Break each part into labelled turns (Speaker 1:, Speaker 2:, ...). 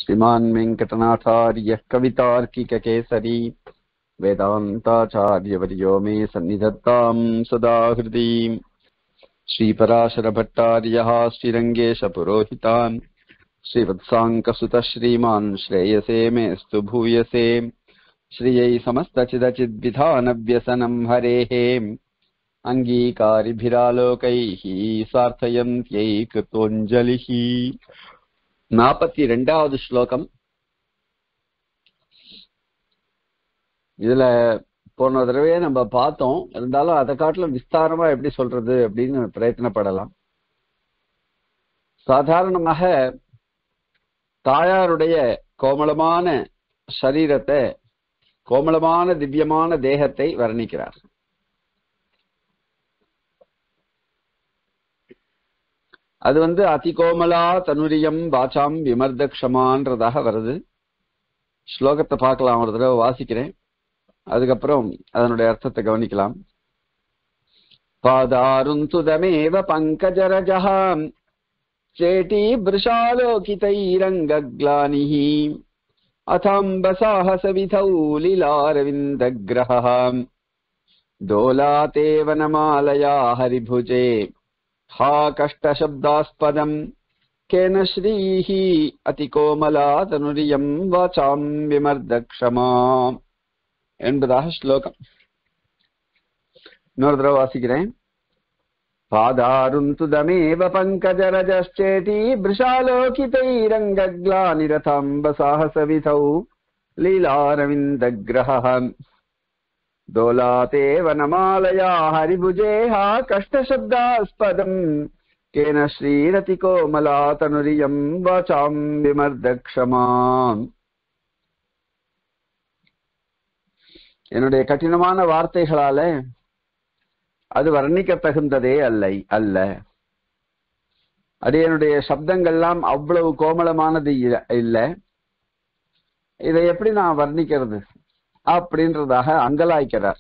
Speaker 1: श्रीमान् वेङ्कटनाथार्यः कवितार्किककेसरी वेदान्ताचार्यवर्यो मे सन्निधत्ताम् सदा हृदि श्रीपराशरभट्टार्यः श्रीरङ्गेशपुरोहितान् श्रीवत्साङ्कसुतः श्रीमान् श्रेयसे मेऽस्तु भूयसे श्रियै समस्तचिदचिद्विधानव्यसनम् हरेः अङ्गीकारिभिरालोकैः सार्थयन्त्यै कृतोञ्जलिः நாற்பத்தி ரெண்டாவது ஸ்லோகம் இதுல போன தடவையே நம்ம பார்த்தோம் இருந்தாலும் அதை காட்டிலும் விஸ்தாரமா எப்படி சொல்றது அப்படின்னு பிரயத்தனப்படலாம் சாதாரணமாக தாயாருடைய கோமளமான சரீரத்தை கோமளமான திவ்யமான தேகத்தை வர்ணிக்கிறார் அது வந்து அதிகோமலா தனுரியம் வாச்சாம் விமர்தக்ஷமான்றதாக வருது ஸ்லோகத்தை பார்க்கலாம் ஒரு தடவை வாசிக்கிறேன் அதுக்கப்புறம் அதனுடைய அர்த்தத்தை கவனிக்கலாம் பாதாருந்துதமேவ பங்கஜரஜாம் சேட்டி பிருஷாலோகிதைரங்கக்லானிः अथाम्बसाहसविधौ लीलारविन्दग्रहः दोलाते वनमालया हरिभुजे हा कष्टशब्दास्पदम् केन श्रीः अतिकोमला तनुरियम् वाचाम् विमर्दक्षमा என்பதாக ஸ்லோகம் இன்னொரு தடவை வாசிக்கிறேன் पादारुन्तुदमेव पङ्कजरजश्चेति भृशालोकितैरङ्गग्लानिरथाम्बसाहसविधौ लीलारविन्दग्रहः दोलाते वनमालया हरिभुजेः कष्टशब्दास्पदम् केन श्रीरतिकोमला तनुरियम् वाचाम् विमर्दक्षमा என்னுடைய கடினமான வார்த்தைகளால அது வர்ணிக்க தகுந்ததே அல்லை அல்ல அது என்னுடைய சப்தங்கள்லாம் அவ்வளவு கோமளமானது இல்லை இதை எப்படி நான் வர்ணிக்கிறது அப்படின்றதாக அங்கலாய்க்கிறார்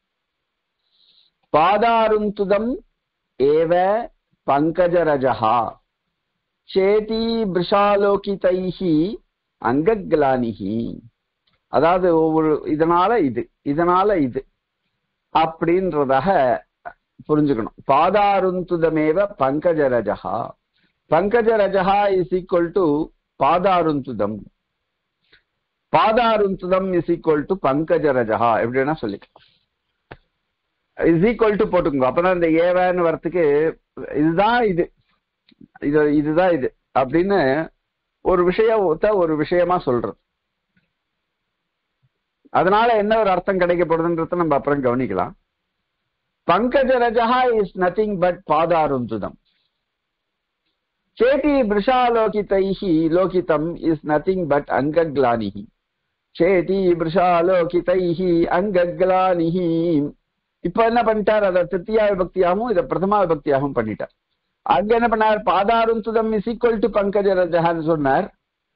Speaker 1: பாதாருந்துதம் ஏவ பங்கஜரஜா சேதி பிருஷாலோகிதைஹி அங்கக்லானிஹி அதாவது ஒவ்வொரு இதனால இது இதனால இது அப்படின்றதாக புரிஞ்சுக்கணும் பாதாருந்துதமேவ பங்கஜரஜா பங்கஜரஜா இஸ் ஈக்குவல் டு பாதாருந்துதம் பாதாருந்துதம் இஸ் ஈக்குவல் டு பங்கஜரஜா எப்படின்னா சொல்லிக்கலாம் இஸ் ஈக்குவல் டு போட்டுக்கோங்க அப்பதான் இந்த ஏவன்னு வரத்துக்கு இதுதான் இது இது இதுதான் இது அப்படின்னு ஒரு விஷயத்த ஒரு விஷயமா சொல்றது அதனால என்ன ஒரு அர்த்தம் கிடைக்கப்படுதுன்றத நம்ம அப்புறம் கவனிக்கலாம் பங்கஜரஜா இஸ் நத்திங் பட் பாதாருந்துதம் சேட்டி பிருஷாலோகிதைஹி லோகிதம் இஸ் நத்திங் பட் அங்கக்லானிஹி சேட்டி பிருஷாலோகிதைஹி அங்கக்லானிஹி இப்ப என்ன பண்ணிட்டார் அதை திருத்தியா விபக்தியாகவும் இதை பிரதமா விபக்தியாகவும் பண்ணிட்டார் அங்க என்ன பண்ணார் பாதாருந்துதம் இஸ் ஈக்குவல் டு பங்கஜரஜான்னு சொன்னார்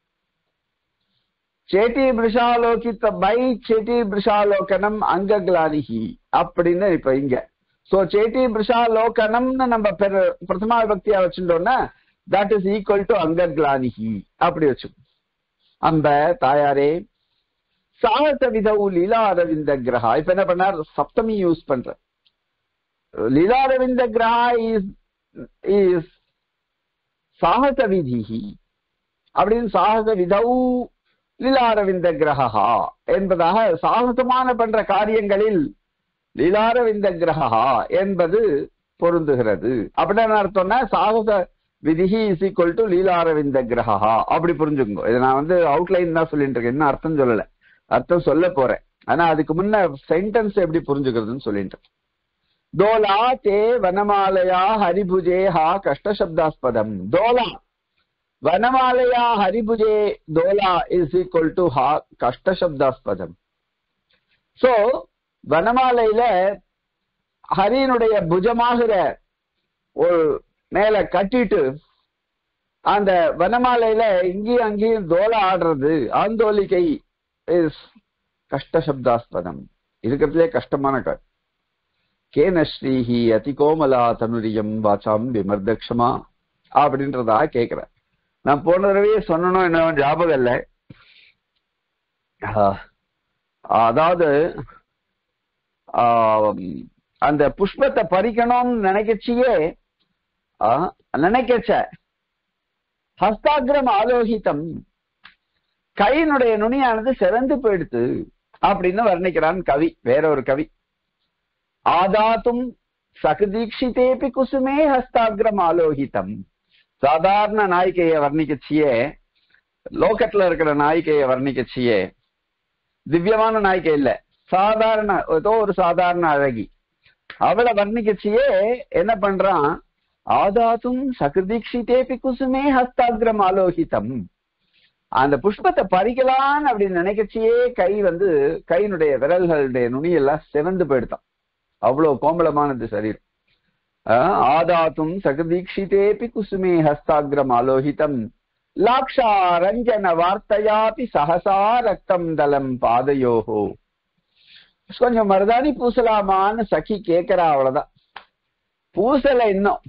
Speaker 1: சேட்டி பிருஷாலோகித்த பை சேட்டி பிருஷாலோகனம் அங்கக்லானிஹி அப்படின்னு இப்ப இங்க சோ சேட்டி பிருஷாலோகனம்னு நம்ம பிரதமா விபக்தியா வச்சுட்டோம்னா தட் இஸ் ஈக்குவல் டு அங்கக்லானிஹி அப்படி வச்சு அந்த தாயாரே சாகச விதவு லீலா அரவிந்த கிரகா இப்ப என்ன பண்ணார் சப்தமி யூஸ் பண்ற லீலா அரவிந்த கிரகா இஸ் இஸ் சாகச விதிஹி அப்படின்னு சாகச விதவு லீலாரவிந்த கிரகா என்பதாக சாகசமான பண்ற காரியங்களில் லீலாரவிந்த கிரகா என்பது பொருந்துகிறது அப்படின்னு அர்த்தம்னா சாகச விதிஹி இஸ் ஈக்குவல் டு லீலாரவிந்த கிரகா அப்படி புரிஞ்சுக்கோ இதை நான் வந்து அவுட்லைன் தான் சொல்லிட்டு இருக்கேன் இன்னும் அர்த்தம் சொல்லல அர்த்தம் சொல்ல போறேன் ஆனா அதுக்கு முன்ன சென்டென்ஸ் எப்படி புரிஞ்சுக்கிறதுன்னு சொல்லிட்டு தோலா தே வனமாலயா ஹரிபுஜே ஹா கஷ்டசப்தாஸ்பதம் தோலா வனமாலயா ஹரிபுஜே தோலா இஸ் ஈக்குவல் டு ஹா கஷ்டசப்தாஸ்பதம் சோ வனமாலையில ஹரியினுடைய புஜமாகிற ஒரு மேல கட்டிட்டு அந்த வனமாலையில இங்கேயும் அங்கேயும் தோலை ஆடுறது ஆந்தோலிகை இஸ் கஷ்டசப்தாஸ்பதம் இருக்கிறதுலே கஷ்டமான கார் கேன ஸ்ரீஹி அதிகோமலா தனுரியம் வாச்சாம் விமர்தக்ஷமா அப்படின்றதா கேட்கிறார் நான் போன தடவையே சொன்னனும் என்ன ஞாபகம் இல்லை ஆஹ், அதாவது ஆஹ், அந்த புஷ்பத்தை பறிக்கணும்னு நினைக்கச்சியே ஆஹ், நினைக்கச்ச ஹஸ்தாகிரம் ஆலோகிதம் கையினுடைய நுனியானது சிறந்து போயிடுத்து அப்படின்னு வர்ணிக்கிறான் கவி வேற ஒரு கவி ஆதாத்தும் சகதீட்சிதேபி குசுமே ஹஸ்தாகிரம் ஆலோகிதம் சாதாரண நாயிகையை வர்ணிக்கச்சியே லோகத்துல இருக்கிற நாயிகையை வர்ணிக்கச்சியே திவ்யமான நாயிகை இல்ல சாதாரண ஏதோ ஒரு சாதாரண அழகி அவளை வர்ணிக்கச்சியே என்ன பண்றான் ஆதாத்தும் சகதீட்சிதேபி குசுமே ஹஸ்தாகிரம் ஆலோகிதம் அந்த புஷ்பத்தை பறிக்கலான்னு அப்படின்னு நினைக்கச்சியே கை வந்து கையினுடைய விரல்களுடைய நுனியெல்லாம் சிவந்து போயிடுதான் அவ்வளவு கோமளமானது சரீரம் ஆஹ், ஆதாத்தும் சகதீட்சிதேபி குசுமே ஹஸ்தாகிரம் ஆலோகிதம் லாக்ஷா ரஞ்சன வார்த்தையாபி சகசா ரக்தம் தலம் பாதையோஹோ கொஞ்சம் மருதாணி பூசலாமான்னு சఖி கேட்கிறா அவ்வளவுதான் பூசல இன்னும்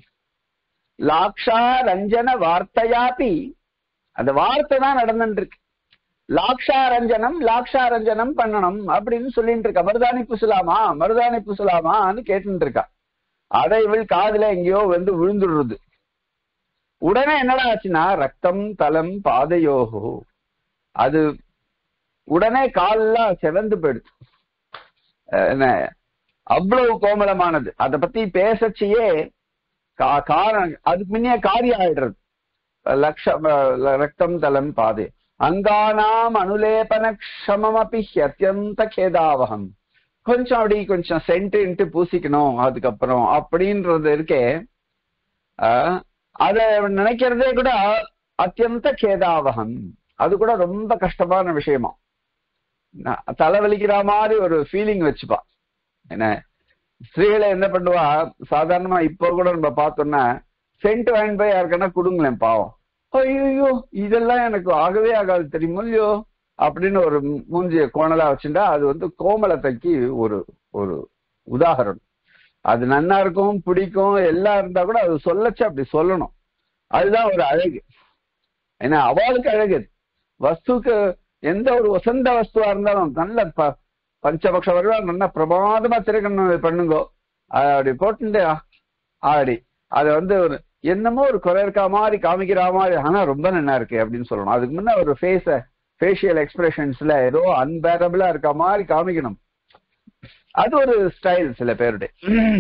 Speaker 1: லாக்ஷா ரஞ்சன வார்த்தையாபி அந்த வார்த்தை தான் நடந்துட்டு இருக்கு லாக்ஷா ரஞ்சனம் லாக்ஷா ரஞ்சனம் பண்ணணும் அப்படின்னு சொல்லிட்டு இருக்கா மருதாணி பூசலாமா மருதாணி பூசலாமான்னு கேட்டுட்டு இருக்கா அதை இவள் காதுல எங்கேயோ வந்து விழுந்துடுறது உடனே என்னடா ஆச்சுன்னா ரத்தம் தலம் பாதையோகோ அது உடனே கால்லாம் செவந்து போயிடுச்சு அஹ் என்ன அவ்வளவு கோமளமானது அதை பத்தி பேசச்சியே கா- காரணம் அதுக்கு முன்னே காரியம் ஆயிடுறது லக்ஷம் ரக்தம் தலம் பாதே அங்கானாம் அனுலேபன க்ஷமமபி அத்தியந்த கேதாவகம் கொஞ்சம் அப்படி கொஞ்சம் சென்ட்டு பூசிக்கணும் அதுக்கப்புறம் அப்படின்றது இருக்கே ஆஹ், அத நினைக்கிறதே கூட அத்தியந்த கேதாவகம் அது கூட ரொம்ப கஷ்டமான விஷயமா ந- தலைவலிக்கிற மாதிரி ஒரு ஃபீலிங் வச்சுப்பா என்ன ஸ்திரீகளை என்ன பண்ணுவா சாதாரணமா இப்போ கூட நம்ம பார்த்தோம்னா சென்ட் வாங்கிட்டு போய் யாருக்கன்னா கொடுங்களேன் பாவம் ஐயோ இதெல்லாம் எனக்கு ஆகவே ஆகாது தெரியுமோ இல்லையோ அப்படின்னு ஒரு மூஞ்சிய கோணலா வச்சுட்டா அது வந்து கோமலத்தைக்கு ஒரு ஒரு உதாகரணம் அது நன்னா இருக்கும் பிடிக்கும் எல்லாம் இருந்தா கூட அது சொல்லச்சு அப்படி சொல்லணும் அதுதான் ஒரு அழகு ஏன்னா அவளுக்கு அழகு அது. வஸ்துக்கு எந்த ஒரு வசந்த வஸ்துவா இருந்தாலும் நல்ல ப- பஞ்சபக்ஷ வருவார் நல்லா பிரமாதமா திருக்கணும் பண்ணுங்கோ அது அப்படி போட்டு ஆடி அதை வந்து ஒரு என்னமோ ஒரு குறை இருக்கா மாதிரி காமிக்கிற மாதிரி ஆனா ரொம்ப நல்லா இருக்கு அப்படின்னு சொல்லணும் அதுக்கு முன்ன ஒரு ஃபேஸ ஃபேஷியல் எக்ஸ்பிரஷன்ஸ்ல ஏதோ அன்பேரபிளா இருக்க மாதிரி காமிக்கணும் அது ஒரு ஸ்டைல் சில பேருடைய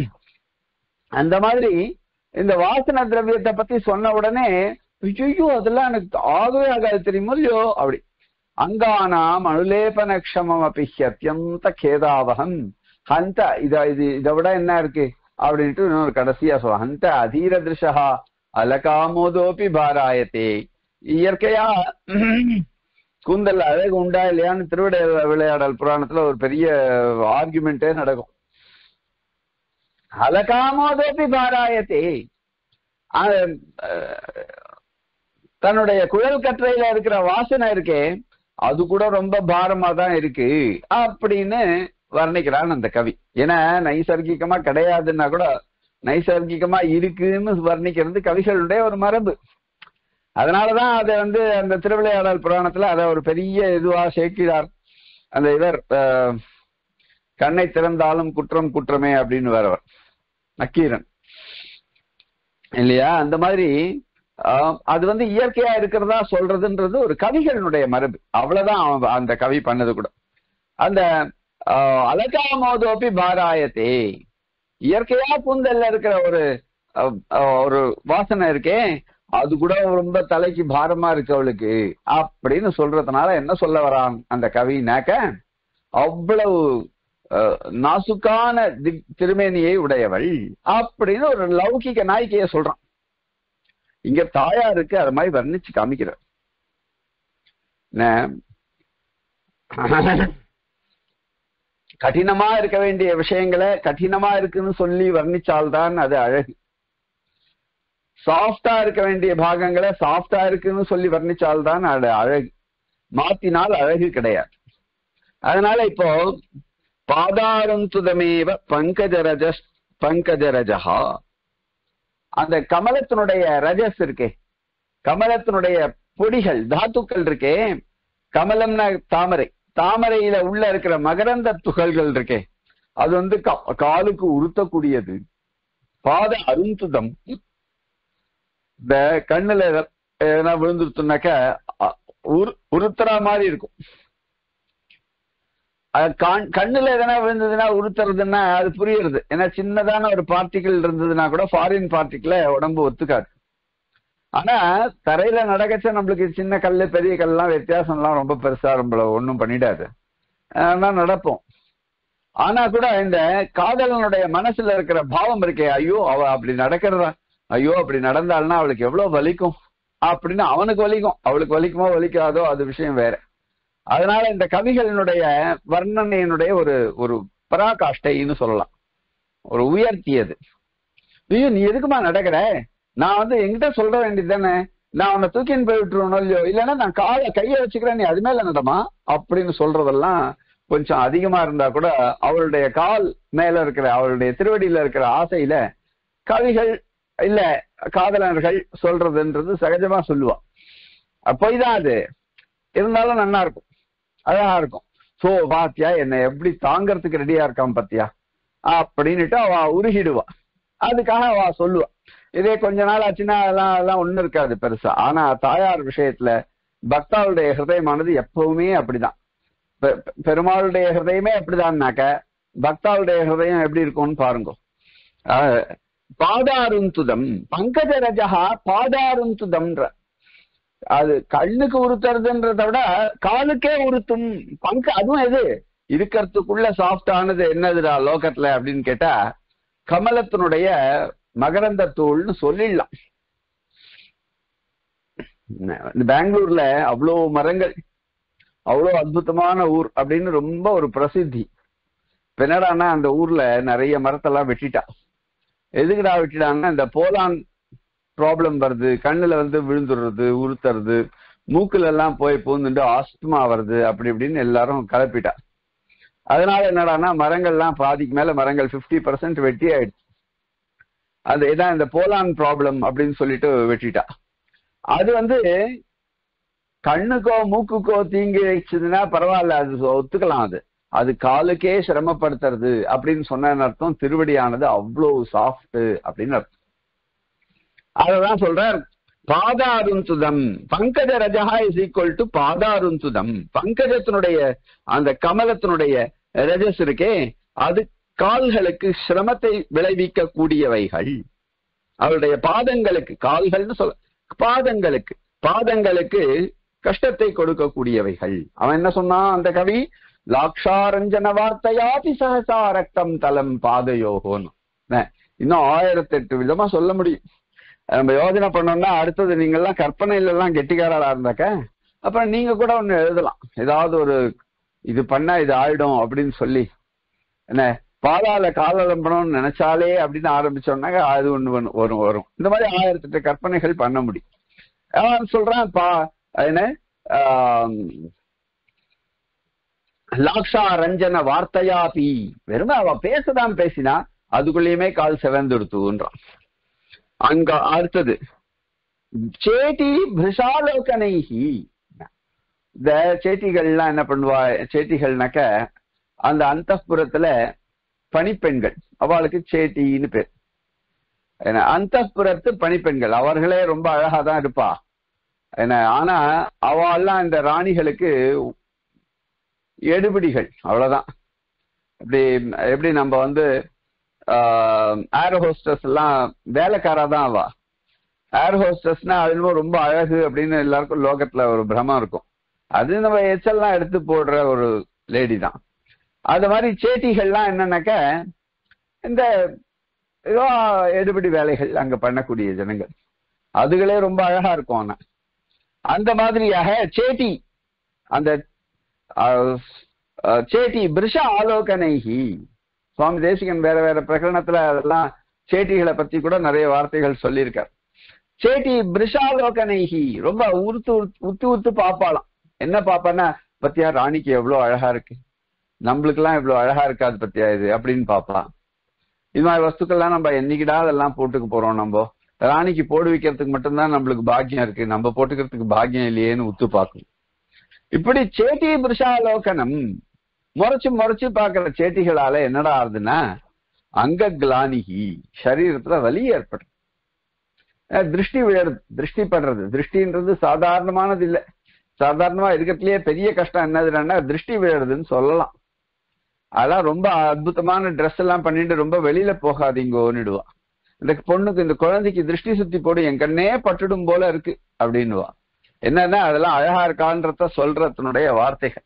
Speaker 1: அந்த மாதிரி இந்த வாசன திரவியத்தை பத்தி சொன்ன உடனே ஐயோ அதெல்லாம் எனக்கு ஆகவே ஆகாது தெரியுமோ இல்லையோ அப்படி அங்கானாம் அனுலேபன க்ஷமம் அப்பி அத்தியந்த கேதாவகம் ஹந்த இத இது இதை விட என்ன இருக்கு அப்படின்ட்டு இன்னொரு கடைசியா சொல்ல ஹந்த அதீர திருஷா அலகாமோதோபி பாராயத்தே இயற்கையா கூந்தல் அழகு உண்டா இல்லையான்னு திருவிட விளையாடல் புராணத்துல ஒரு பெரிய ஆர்குமெண்டே நடக்கும் அலகாமோதோபி பாராயத்தே அஹ், தன்னுடைய குழல் கற்றையில இருக்கிற வாசனை இருக்கே அது கூட ரொம்ப பாரமா தான் இருக்கு அப்படின்னு வர்ணிக்கிறான் அந்த கவி ஏன்னா நைசர்கிகமா கிடையாதுன்னா கூட நைசர்கிகமா இருக்குன்னு வர்ணிக்கிறது கவிகளுடைய ஒரு மரபு அதனாலதான் அதை வந்து அந்த திருவிளையாடல் புராணத்துல அதை ஒரு பெரிய இதுவா சேர்க்கிறார் அந்த இவர் அஹ், கண்ணை திறந்தாலும் குற்றம் குற்றமே அப்படின்னு வரவர் நக்கீரன் இல்லையா அந்த மாதிரி ஆஹ், அது வந்து இயற்கையா இருக்கிறதா சொல்றதுன்றது ஒரு கவிகளுடைய மரபு அவ்வளவுதான் அவன் அந்த கவி பண்ணது கூட அந்த ஆஹ், அலகாமோதோப்பி பாராயத்தே இயற்கையா பூந்தல்ல இருக்கிற ஒரு ஆஹ், ஆஹ், ஒரு வாசனை இருக்கே அது கூட ரொம்ப தலைக்கு பாரமா இருக்கு அவளுக்கு அப்படின்னு சொல்றதுனால என்ன சொல்ல வரான் அந்த கவினாக்க அவ்வளவு அஹ், நாசுக்கான தி- திருமேனியை உடையவள் அப்படின்னு ஒரு லௌகிக நாய்க்கைய சொல்றான் இங்க தாயாருக்கு அது மாதிரி வர்ணிச்சு காமிக்கிறார் என்ன? கடினமா இருக்க வேண்டிய விஷயங்களை கடினமா இருக்குன்னு சொல்லி வர்ணிச்சால்தான் அது அழகு சாஃப்டா இருக்க வேண்டிய பாகங்களை சாஃப்டா இருக்குன்னு சொல்லி வர்ணிச்சால்தான் அது அழகு மாத்தினால் அழகு கிடையாது அதனால இப்போ பாதாரந்துதமேவ பங்கஜரஜ பங்கஜரஜா அந்த கமலத்தினுடைய ரஜஸ் இருக்கே கமலத்தினுடைய பொடிகள் தாத்துக்கள் இருக்கே கமலம்னா தாமரை தாமரையில உள்ள இருக்கிற மகரந்த துகள்கள் இருக்கே அது வந்து கா- காலுக்கு உறுத்தக்கூடியது பாத அருந்துதம் இந்த கண்ணுல எத- எதனா விழுந்துருத்துனாக்க அ- உரு- உறுத்துற மாதிரி இருக்கும் அது கண்- கண்ணுல எதனா விழுந்ததுன்னா உறுத்துறதுன்னா அது புரியுறது ஏன்னா சின்னதான ஒரு பார்ட்டிகிள் இருந்ததுன்னா கூட ஃபாரின் பார்ட்டிகிள உடம்பு ஒத்துக்காது ஆனா தரையில நடக்கச்ச நம்மளுக்கு சின்ன கல்லு பெரிய கல்லாம் வித்தியாசம்லாம் ரொம்ப பெருசா நம்மள ஒண்ணும் பண்ணிடாது ஆனா நடப்போம் ஆனா கூட இந்த காதலனுடைய மனசுல இருக்கிற பாவம் இருக்கே ஐயோ அவ அப்படி நடக்கிறதா ஐயோ அப்படி நடந்தாள்னா அவளுக்கு எவ்வளவு வலிக்கும் அப்படின்னு அவனுக்கு வலிக்கும் அவளுக்கு வலிக்குமோ வலிக்காதோ அது விஷயம் வேற அதனால இந்த கவிகளினுடைய வர்ணனையினுடைய ஒரு ஒரு பராகாஷ்டைன்னு சொல்லலாம் ஒரு உயர்த்தியது ஐயோ நீ எதுக்குமா நடக்கிற நான் வந்து என்கிட்ட சொல்ற வேண்டியது தானே நான் உன்னை தூக்கின்னு போய் விட்டுருவணும் இல்லையோ இல்லைன்னா நான் காலை கையை வச்சுக்கிறேன் நீ அது மேல நடமா அப்படின்னு சொல்றதெல்லாம் கொஞ்சம் அதிகமா இருந்தா கூட அவளுடைய கால் மேல இருக்கிற அவளுடைய திருவடியில இருக்கிற ஆசையில கவிகள் இல்ல காதலர்கள் சொல்றதுன்றது சகஜமா சொல்லுவா பொய் தான் அது இருந்தாலும் நல்லா இருக்கும் அழகா இருக்கும் சோ பாத்தியா என்னை எப்படி தாங்கறதுக்கு ரெடியா இருக்கான் பாத்தியா அப்படின்னுட்டு அவ உருகிடுவா அதுக்காக அவ சொல்லுவா இதே கொஞ்ச நாள் ஆச்சுன்னா அதெல்லாம் அதெல்லாம் ஒண்ணும் இருக்காது பெருசா ஆனா தாயார் விஷயத்துல பக்தாளுடைய ஹிருதயமானது எப்பவுமே அப்படிதான் பெ- பெ- பெருமாளுடைய ஹிருதயமே எப்படிதான்னாக்க பக்தாளுடைய ஹிருதயம் எப்படி இருக்கும்னு பாருங்க ஆஹ், பாதாருந்துதம் பங்கஜ ரஜகா பாதாருந்துதம்ன்ற அது கண்ணுக்கு உறுத்துறதுன்றத விட காலுக்கே உறுத்தும் பங்க அதுவும் எது இருக்கிறதுக்குள்ள சாஃப்ட் ஆனது என்னதுடா லோகத்துல அப்படின்னு கேட்டா கமலத்தினுடைய மகரந்த தூள்னு சொல்லிடலாம் இந்த பெங்களூர்ல அவ்வளோ மரங்கள் அவ்வளோ அற்புதமான ஊர் அப்படின்னு ரொம்ப ஒரு பிரசித்தி இப்ப என்னடான்னா அந்த ஊர்ல நிறைய மரத்தெல்லாம் வெட்டிட்டா எதுக்குடா வெட்டிட்டாங்கன்னா இந்த போலான் ப்ராப்ளம் வருது கண்ணுல வந்து விழுந்துடுறது உறுத்துறது மூக்குல எல்லாம் போய் பூந்துட்டு ஆஸ்துமா வருது அப்படி இப்படின்னு எல்லாரும் கிளப்பிட்டா அதனால என்னடான்னா மரங்கள்லாம் பாதிக்கு மேல மரங்கள் 50% பர்சன்ட் வெட்டி ஆயிடுச்சு அது இதான் இந்த போலான் ப்ராப்ளம் அப்படின்னு சொல்லிட்டு வெட்டிட்டா அது வந்து கண்ணுக்கோ மூக்குக்கோ தீங்கு வச்சதுன்னா பரவாயில்ல அது ஒத்துக்கலாம் அது அது காலுக்கே சிரமப்படுத்துறது அப்படின்னு சொன்ன அர்த்தம் திருவடியானது அவ்வளவு சாஃப்ட் அப்படின்னு அர்த்தம் அததான் சொல்றார் பாதாருந்துதம் பங்கஜ ரஜகா இஸ் ஈக்குவல் டு பாதாருந்துதம் பங்கஜத்தினுடைய அந்த கமலத்தினுடைய ரஜஸ் இருக்கே அது கால்களுக்கு சிரமத்தை விளைவிக்க கூடியவைகள் அவருடைய பாதங்களுக்கு கால்கள்னு சொல்ல பாதங்களுக்கு பாதங்களுக்கு கஷ்டத்தை கொடுக்கக்கூடியவைகள் அவன் என்ன சொன்னான் அந்த கவி லாக்ஷாரஞ்சன வார்த்தையாதி சகசா ரக்தம் தலம் பாதயோகோன்னு என்ன, இன்னும் ஆயிரத்தி எட்டு விதமா சொல்ல முடியும் நம்ம யோசனை பண்ணோம்னா அடுத்தது நீங்க எல்லாம் கற்பனையில எல்லாம் கெட்டிக்காரலா இருந்தாக்க அப்புறம் நீங்க கூட ஒண்ணு எழுதலாம் ஏதாவது ஒரு இது பண்ணா இது ஆயிடும் அப்படின்னு சொல்லி என்ன பாலால காலலம்பணும்னு நினைச்சாலே அப்படின்னு ஆரம்பிச்சோம்னாக்க அது ஒண்ணு ஒண்ணு வரும் வரும் இந்த மாதிரி ஆயிரத்தி எட்டு கற்பனைகள் பண்ண முடியும் அவன் சொல்றான் பா என்ன ஆம், லாக்ஷா ரஞ்சன வார்த்தையாபி வெறுமை அவ பேசதான் பேசினா அதுக்குள்ளேயுமே கால் செவந்துடுத்துன்றான் அங்க அடுத்தது சேட்டி பிரிஷாலோகனைஹி இந்த சேட்டிகள்லாம் என்ன பண்ணுவா சேட்டிகள்னாக்க அந்த அந்தப்புறத்துல பணிப்பெண்கள் அவளுக்கு சேட்டின்னு பேர் ஏன்னா அந்தப்புறத்து பணிப்பெண்கள் அவர்களே ரொம்ப அழகா தான் இருப்பா என்ன ஆனா அவெல்லாம் இந்த ராணிகளுக்கு எடுபிடிகள் அவ்வளவுதான் இப்படி எப்படி நம்ம வந்து ஏர் ஹோஸ்டஸ் எல்லாம் வேலைக்காரா தான் அவ ஏர் ஹோஸ்டஸ்னா அது என்னமோ ரொம்ப அழகு அப்படின்னு எல்லாருக்கும் லோகத்துல ஒரு பிரமம் இருக்கும் அது நம்ம எச்சல்லாம் எடுத்து போடுற ஒரு லேடி தான் அது மாதிரி சேட்டிகள்லாம் என்னன்னாக்க இந்த ஏதோ எடுபடி வேலைகள் அங்க பண்ணக்கூடிய ஜனங்கள் அதுகளே ரொம்ப அழகா இருக்கும் ஆனா அந்த மாதிரியாக சேட்டி அந்த அஹ், அஹ், சேட்டி பிரிஷ ஆலோகனைஹி சுவாமி தேசிகன் வேற வேற பிரகரணத்துல அதெல்லாம் சேட்டிகளை பத்தி கூட நிறைய வார்த்தைகள் சொல்லியிருக்கார் சேட்டி பிரிஷாலோகனைஹி ரொம்ப உறுத்து உறுத்து- உத்து உத்து பாப்பாளாம் என்ன பாப்பான்னா பத்தியா ராணிக்கு எவ்வளவு அழகா இருக்கு நம்மளுக்கெல்லாம் இவ்வளவு அழகா இருக்காது பத்தியா இது அப்படின்னு பாப்பா இது மாதிரி வஸ்துக்கள்லாம் நம்ம என்னைக்கிடா அதெல்லாம் போட்டுக்க போறோம் நம்ம ராணிக்கு போடு வைக்கிறதுக்கு மட்டும்தான் நம்மளுக்கு பாக்கியம் இருக்கு நம்ம போட்டுக்கிறதுக்கு பாக்கியம் இல்லையேன்னு உத்து பார்க்கும் இப்படி சேட்டி புருஷாலோகனம் முறைச்சு முறைச்சு பாக்குற சேட்டிகளால என்னடா ஆகுதுன்னா அங்க கிளானிகி சரீரத்துல வலி ஏற்படும் அஹ் திருஷ்டி விழறது திருஷ்டி படுறது திருஷ்டின்றது சாதாரணமானது இல்ல சாதாரணமா இருக்கிறதுலயே பெரிய கஷ்டம் என்னதுன்னா திருஷ்டி விழறதுன்னு சொல்லலாம் அதெல்லாம் ரொம்ப அற்புதமான ட்ரெஸ் எல்லாம் பண்ணிட்டு ரொம்ப வெளியில போகாதீங்கோன்னுடுவா இந்த பொண்ணுக்கு இந்த குழந்தைக்கு திருஷ்டி சுத்தி போடு என் கண்ணே பட்டுடும் போல இருக்கு அப்படின்னுவா என்னன்னா அதெல்லாம் அழகா இருக்கான்றத சொல்றதனுடைய வார்த்தைகள்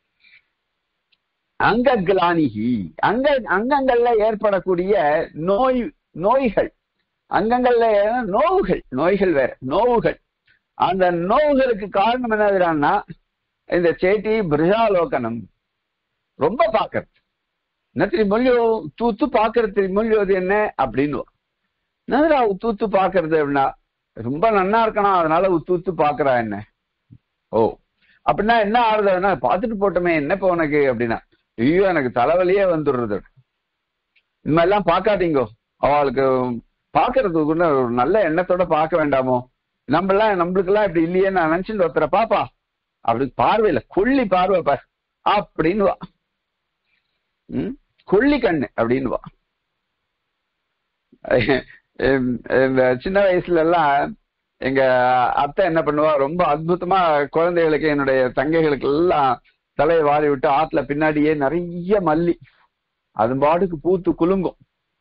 Speaker 1: அங்க கிளானிகி அங்க அங்கங்கள்ல ஏற்படக்கூடிய நோய் நோய்கள் அங்கங்கள்ல நோவுகள் நோய்கள் வேற நோவுகள் அந்த நோவுகளுக்கு காரணம் என்னதுன்னா இந்த சேட்டி பிரஜாலோகனம் ரொம்ப பாக்குறது என்ன தெரியுமொழியோ தூத்து பாக்குறது தெரியுமொழியோ அது என்ன அப்படின்னு என்னதுடா உத்து உத்து பாக்குறது அப்படின்னா ரொம்ப நன்னா இருக்கணும் அதனால உத்து உத்து பாக்குறா என்ன ஓ அப்படின்னா என்ன ஆறுதுன்னா பார்த்துட்டு போட்டோமே என்ன இப்போ உனக்கு அப்படின்னா ஐயோ எனக்கு தலைவலியே வந்துடுறது இந்த மாதிரிலாம் பார்க்காதீங்கோ அவளுக்கு பாக்குறதுக்கு கூட ஒரு நல்ல எண்ணத்தோட பார்க்க வேண்டாமோ நம்மளாம் நம்மளுக்கெல்லாம் இப்படி இல்லையே நான் நினைச்சுட்டு ஒருத்தரை பாப்பா அப்படி பார்வையில கொள்ளி பார்வை பார் அப்படின்னு வா ம் கொள்ளி கண்ணு அப்படின்னு வா இந்த சின்ன வயசுல எல்லாம் எங்க அத்தை என்ன பண்ணுவா ரொம்ப அற்புதமா குழந்தைகளுக்கு என்னுடைய தங்கைகளுக்கு எல்லாம் தலையை வாரி விட்டு ஆத்துல பின்னாடியே நிறைய மல்லி அது பாட்டுக்கு பூத்து குலுங்கும்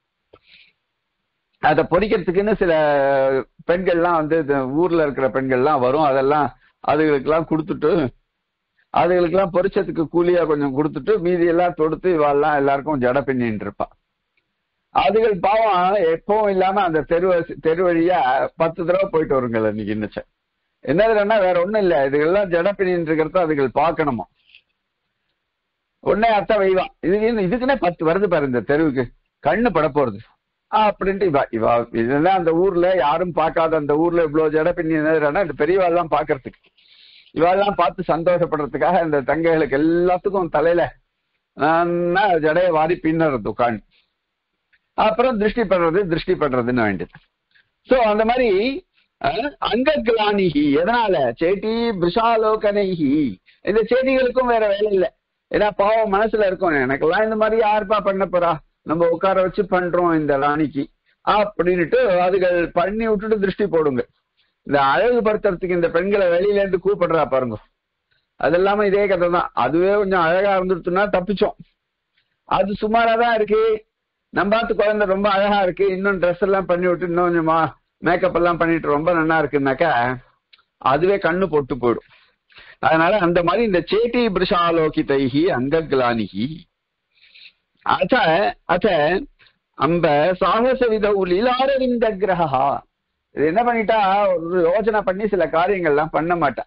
Speaker 1: அதை பொறிக்கிறதுக்குன்னு சில பெண்கள்லாம் வந்து இந்த ஊர்ல இருக்கிற பெண்கள்லாம் வரும் அதெல்லாம் அதுகளுக்கெல்லாம் கொடுத்துட்டு அதுகளுக்கெல்லாம் பொறிச்சதுக்கு கூலியா கொஞ்சம் கொடுத்துட்டு மீதி எல்லாம் தொடுத்து இவாள்லாம் எல்லாருக்கும் ஜட பின்னின்னு இருப்பா அதுகள் பாவம் எப்பவும் இல்லாம அந்த தெரு தெரு வழியா பத்து தடவை போயிட்டு வருங்கள் இன்னைக்கு இன்னச்ச என்னதுன்னா வேற ஒண்ணும் இல்ல இதுகெல்லாம் ஜட பின்னின்னு இருக்கிறத அதுகள் பார்க்கணுமா உடனே அத்தை வைவா இதுக்கு இதுக்குன்னே பத்து வருது பாரு இந்த தெருவுக்கு கண்ணு பட போறது அப்படின்ட்டு இவா இவா இதெல்லாம் அந்த ஊர்ல யாரும் பார்க்காத அந்த ஊர்ல இவ்வளவு ஜட பின்னி இந்த பெரியவாள்லாம் பாக்குறதுக்கு இவாள்லாம் பார்த்து சந்தோஷப்படுறதுக்காக இந்த தங்கைகளுக்கு எல்லாத்துக்கும் தலையில ஜடைய வாரி பின்னுறது உட்காந்து அப்புறம் திருஷ்டி படுறது திருஷ்டி படுறதுன்னு வேண்டியது சோ அந்த மாதிரி அங்க கிளானிகி எதனால சேட்டி பிரிஷாலோகனைகி இந்த செடிகளுக்கும் வேற வேலை இல்லை ஏன்னா பாவம் மனசுல இருக்கும் எனக்கெல்லாம் இந்த மாதிரி யாருப்பா பண்ண போறா நம்ம உட்கார வச்சு பண்றோம் இந்த ராணிக்கு அப்படின்னுட்டு அதுகள் பண்ணி விட்டுட்டு திருஷ்டி போடுங்க இந்த அழகுபடுத்துறதுக்கு இந்த பெண்களை வெளியில இருந்து கூப்பிடுறா பாருங்க அது இல்லாம இதே கதை தான் அதுவே கொஞ்சம் அழகா இருந்துட்டுனா தப்பிச்சோம் அது சுமாரா தான் இருக்கு நம்பாத்து குழந்தை ரொம்ப அழகா இருக்கு இன்னும் ட்ரெஸ் எல்லாம் பண்ணி விட்டு இன்னும் கொஞ்சமா மேக்கப் எல்லாம் பண்ணிட்டு ரொம்ப நல்லா இருக்குன்னாக்கா அதுவே கண்ணு போட்டு போயிடும் அதனால அந்த மாதிரி இந்த சேட்டி பிரிஷாலோகிதைகி அங்கக்லானிகி அத அத அம்ப சாகச வித லீலாரவிந்த கிரகா இது என்ன பண்ணிட்டா ஒரு யோசனை பண்ணி சில காரியங்கள்லாம் பண்ண மாட்டா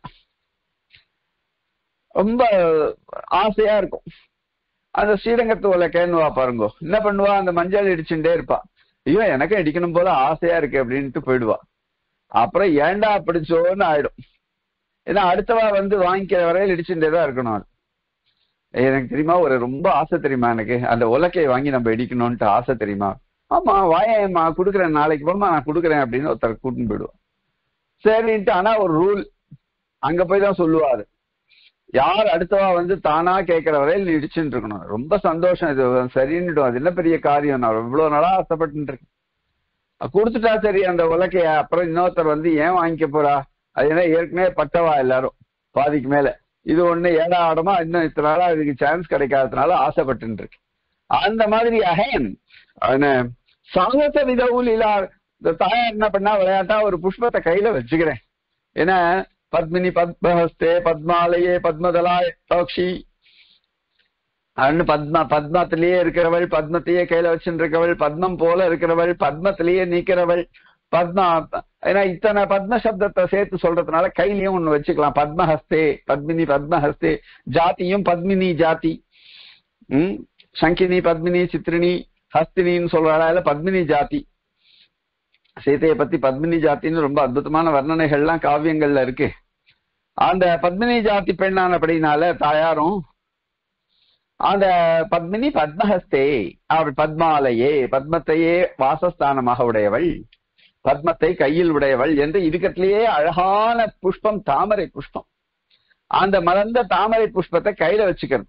Speaker 1: ரொம்ப ஆசையா இருக்கும் அந்த ஸ்ரீரங்கத்து உள்ள கேன்வா பாருங்க என்ன பண்ணுவா அந்த மஞ்சள் இடிச்சுட்டே இருப்பா ஐயோ எனக்கும் இடிக்கணும் போல ஆசையா இருக்கு அப்படின்ட்டு போயிடுவா அப்புறம் ஏண்டா பிடிச்சோன்னு ஆயிடும் ஏன்னா அடுத்தவா வந்து வாங்கிக்கிற வரையில் இடிச்சுட்டே தான் இருக்கணும் அது எனக்கு தெரியுமா ஒரு ரொம்ப ஆசை தெரியுமா எனக்கு அந்த உலக்கையை வாங்கி நம்ம இடிக்கணும்ட்டு ஆசை தெரியுமா ஆமா வாயம்மா கொடுக்குறேன் நாளைக்கு போமா நான் கொடுக்குறேன் அப்படின்னு ஒருத்தர் கூட்டின்னு போயிடுவோம் சரின்ட்டு ஆனா ஒரு ரூல் அங்க போய் தான் சொல்லுவா அது யார் அடுத்தவா வந்து தானா கேட்கிற வரையில் நீ இடிச்சுட்டு இருக்கணும் ரொம்ப சந்தோஷம் இது சரின்னுடும் அது என்ன பெரிய காரியம் நான் இவ்வளவு நாளா ஆசைப்பட்டு இருக்கேன் கொடுத்துட்டா சரி அந்த உலக்கைய அப்புறம் இன்னொருத்தர் வந்து ஏன் வாங்கிக்க போறா அது ஏன்னா ஏற்கனவே பட்டவா எல்லாரும் பாதிக்கு மேல இது ஒண்ணு ஏடா ஆடமா இன்னும் இத்தனை நாளா இதுக்கு சான்ஸ் கிடைக்காததுனால ஆசைப்பட்டு இருக்கு அந்த மாதிரி அகேன் சாகச விதவுல் இல்லா இந்த தாயார் என்ன பண்ணா விளையாட்டா ஒரு புஷ்பத்தை கையில வச்சுக்கிறேன் ஏன்னா பத்மினி பத்மஹஸ்தே பத்மாலயே பத்மதலாய் டாக்ஷி அன்னு பத்மா பத்மத்திலேயே இருக்கிறவள் பத்மத்தையே கையில வச்சுட்டு இருக்கவள் பத்மம் போல இருக்கிறவள் பத்மத்திலேயே நீக்கிறவள் பத்மா ஏன்னா இத்தனை பத்ம சப்தத்தை சேர்த்து சொல்றதுனால கையிலயும் ஒண்ணு வச்சுக்கலாம் பத்மஹஸ்தே பத்மினி பத்மஹஸ்தே ஜாத்தியும் பத்மினி ஜாதி உம் சங்கினி பத்மினி சித்ரினி ஹஸ்தினின்னு சொல்றாள் பத்மினி ஜாதி சீதையை பத்தி பத்மினி ஜாத்தின்னு ரொம்ப அற்புதமான வர்ணனைகள்லாம் காவியங்கள்ல இருக்கு அந்த பத்மினி ஜாதி பெண்ணானபடினால தாயாரும் அந்த பத்மினி பத்மஹஸ்தே அவள் பத்மாலயே பத்மத்தையே வாசஸ்தானமாக உடையவள் பத்மத்தை கையில் உடையவள் என்று இருக்கத்திலேயே அழகான புஷ்பம் தாமரை புஷ்பம் அந்த மலர்ந்த தாமரை புஷ்பத்தை கையில வச்சுக்கிறது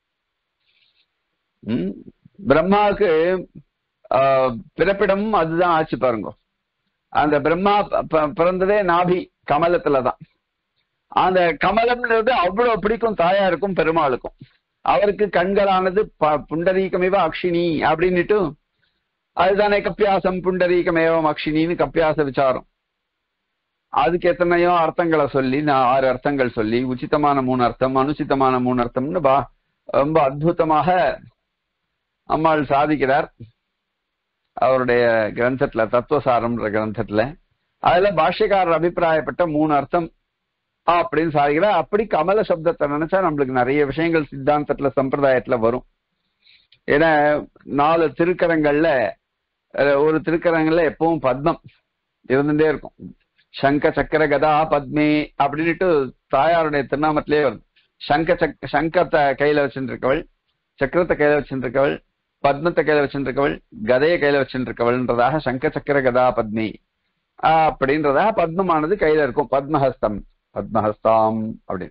Speaker 1: ம், பிரம்மாவுக்கு ஆஹ், பிறப்பிடமும் அதுதான் ஆச்சு பாருங்க அந்த பிரம்மா ப- ப- பிறந்ததே நாபி கமலத்துலதான் அந்த கமலம்ன்றது அவ்வளவு பிடிக்கும் தாயாருக்கும் பெருமாளுக்கும் அவருக்கு கண்களானது ப- புண்டரீகமேவ அக்ஷினி அப்படின்னுட்டு அதுதானே கப்பியாசம் புண்டரீகமேவம் அக்ஷினின்னு கப்பியாச விசாரம் அதுக்கு எத்தனையோ அர்த்தங்களை சொல்லி நான் ஆறு அர்த்தங்கள் சொல்லி உச்சிதமான மூணு அர்த்தம் அனுச்சிதமான மூணு அர்த்தம்னு பா ரொம்ப அற்புதமாக அம்மாள் சாதிக்கிறார் அவருடைய கிரந்தத்துல தத்துவசாரம்ன்ற கிரந்தத்துல அதுல பாஷ்யக்காரர் அபிப்பிராயப்பட்ட மூணு அர்த்தம் அப்படின்னு சாதிக்கிறார் அப்படி கமல சப்தத்தை நினைச்சா நம்மளுக்கு நிறைய விஷயங்கள் சித்தாந்தத்துல சம்பிரதாயத்துல வரும் ஏன்னா நாலு திருக்கரங்கள்ல அஹ், ஒரு திருக்கரங்கள்ல எப்பவும் பத்மம் இருந்துட்டே இருக்கும் சங்க சக்கர கதா பத்மே அப்படின்னுட்டு தாயாருடைய திருநாமத்திலே வருது சங்க சக் சங்கத்தை கையில வச்சுருக்கவள் சக்கரத்தை கையில வச்சுருக்கவள் பத்மத்தை கையில வச்சுருக்கவள் கதையை கையில வச்சுருக்கவள்ன்றதாக சங்க சக்கர கதா பத்மி ஆஹ் அப்படின்றதாக பத்மமானது கையில இருக்கும் பத்மஹஸ்தம் பத்மஹஸ்தாம் அப்படின்னு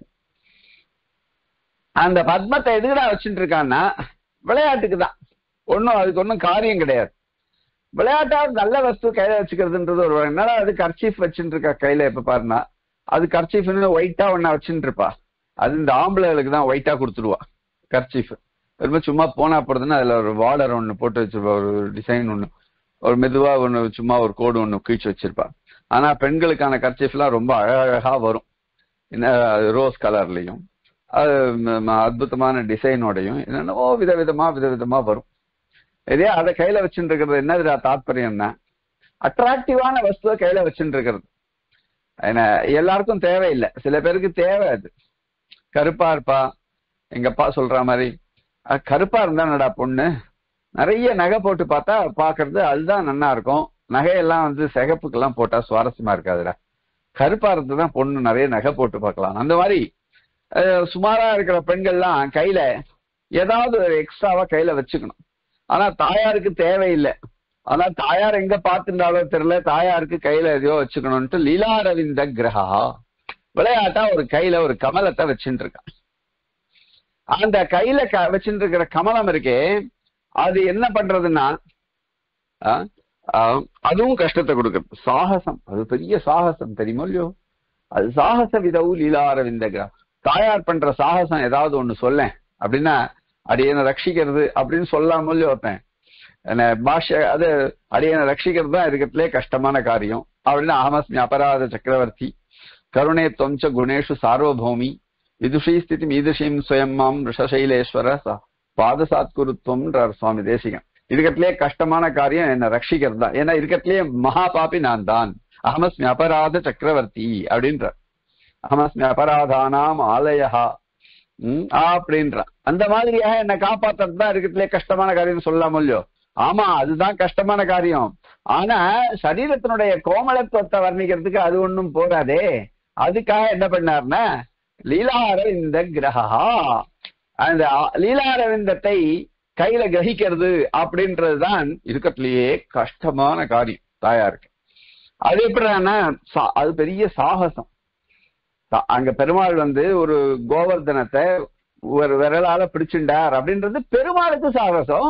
Speaker 1: அந்த பத்மத்தை எதுக்குடா வச்சுட்டு இருக்கான்னா விளையாட்டுக்கு தான் ஒன்றும் அதுக்கு ஒன்றும் காரியம் கிடையாது விளையாட்டாவது நல்ல வஸ்து கையில வச்சுக்கிறதுன்றது ஒரு வகை. என்னடா அது கர்ச்சீஃப் வச்சுட்டு இருக்கா கையில எப்ப பாருன்னா அது கர்ச்சீஃப்னு ஒயிட்டா ஒண்ணா வச்சுட்டு இருப்பா அது இந்த ஆம்பளைகளுக்கு தான் ஒயிட்டா கொடுத்துருவா கர்ச்சீஃப் ரொம்ப சும்மா போனா போடுறதுன்னா அதுல ஒரு பார்டர் ஒண்ணு போட்டு வச்சிருப்பா ஒரு டிசைன் ஒண்ணு ஒரு மெதுவா ஒண்ணு சும்மா ஒரு கோடு ஒண்ணு கீழ்ச்சி வச்சிருப்பா ஆனா பெண்களுக்கான கர்ச்சீஃப்லாம் ரொம்ப அழகழகா வரும் என்ன ரோஸ் கலர்லயும் அது ம- ம- அற்புதமான டிசைனோடையும் என்னென்னவோ விதவிதமா விதவிதமா வரும் இதே அதை கையில வச்சுட்டு இருக்கிறது என்னதுடா தாத்பரியம்னா அட்ராக்டிவான வஸ்துவை கையில வச்சுட்டு இருக்கிறது ஏன்னா எல்லாருக்கும் தேவையில்லை சில பேருக்கு தேவை அது கருப்பா இருப்பா எங்க அப்பா சொல்ற மாதிரி "அஹ், கருப்பா இருந்தா என்னடா பொண்ணு நிறைய நகை போட்டு பார்த்தா பாக்குறது அதுதான் நன்னா இருக்கும் நகையெல்லாம் வந்து சிகப்புக்கெல்லாம் போட்டா சுவாரஸ்யமா இருக்காதுடா கருப்பா இருந்துதான் பொண்ணு நிறைய நகை போட்டு பார்க்கலாம் அந்த மாதிரி அஹ், சுமாரா இருக்கிற பெண்கள்லாம் கையில ஏதாவது ஒரு எக்ஸ்ட்ராவா கையில வச்சுக்கணும் ஆனா தாயாருக்கு தேவையில்லை ஆனா தாயார் எங்க பார்த்துட்டாலோ தெரியல தாயாருக்கு கையில எதையோ வச்சுக்கணும்ட்டு லீலாரவிந்த கிரகா விளையாட்டா ஒரு கையில ஒரு கமலத்தை வச்சுட்டு இருக்கான் அந்த கையில க வச்சுட்டு இருக்கிற கமலம் இருக்கே அது என்ன பண்றதுன்னா ஆ, ஆ, அதுவும் கஷ்டத்தை கொடுக்குறது சாகசம் அது பெரிய சாகசம் தெரியுமோ இல்லையோ அது சாகச விதவு லீலாரவிந்த கிரகா தாயார் பண்ற சாகசம் ஏதாவது ஒண்ணு சொல்லேன் அப்படின்னா அடியனை ரட்சிக்கிறது அப்படின்னு சொல்லாம இல்லையோ ஒருத்தன் என்ன பாஷ்ய அது அடியனை ரட்சிக்கிறது தான் இருக்கிறதுலே கஷ்டமான காரியம் அப்படின்னு அகமஸ்மி அபராத சக்கரவர்த்தி கருணே தொஞ்ச குணேஷு சார்வபௌமி விதுஷி ஸ்திதி மீதுஷீம் ஸ்வயம் மாம் ரிஷசைலேஸ்வர ச- பாதசாத்குருத்துவம்ன்றார் சுவாமி தேசிகன் இருக்கிறதுலே கஷ்டமான காரியம் என்ன ரட்சிக்கிறது தான் ஏன்னா இருக்கிறதுலே மகா பாபி நான் தான் அகமஸ்மி அபராத சக்கரவர்த்தி அப்படின்றார் அகமஸ்மி அபராதானாம் ஆலயா ம், அப்படின்ற அந்த மாதிரியாக என்ன காப்பாத்துறது தான் இருக்கிறதுலே கஷ்டமான காரியம் சொல்லலாம் இல்லையோ ஆமா அதுதான் கஷ்டமான காரியம் ஆனா சரீரத்தினுடைய கோமலத்துவத்தை வர்ணிக்கிறதுக்கு அது ஒண்ணும் போறாதே அதுக்காக என்ன பண்ணார்னா லீலாரவிந்த கிரகா அந்த ஆ- லீலாரவிந்தத்தை கையில கிரகிக்கிறது அப்படின்றதுதான் இருக்கத்திலேயே கஷ்டமான காரியம் தாயாருக்கு அது எப்படின்னா சா- அது பெரிய சாகசம் சா- அங்க பெருமாள் வந்து ஒரு கோவர்தனத்தை ஒரு விரலால பிடிச்சுண்டார் அப்படின்றது பெருமாளுக்கு சாகசம்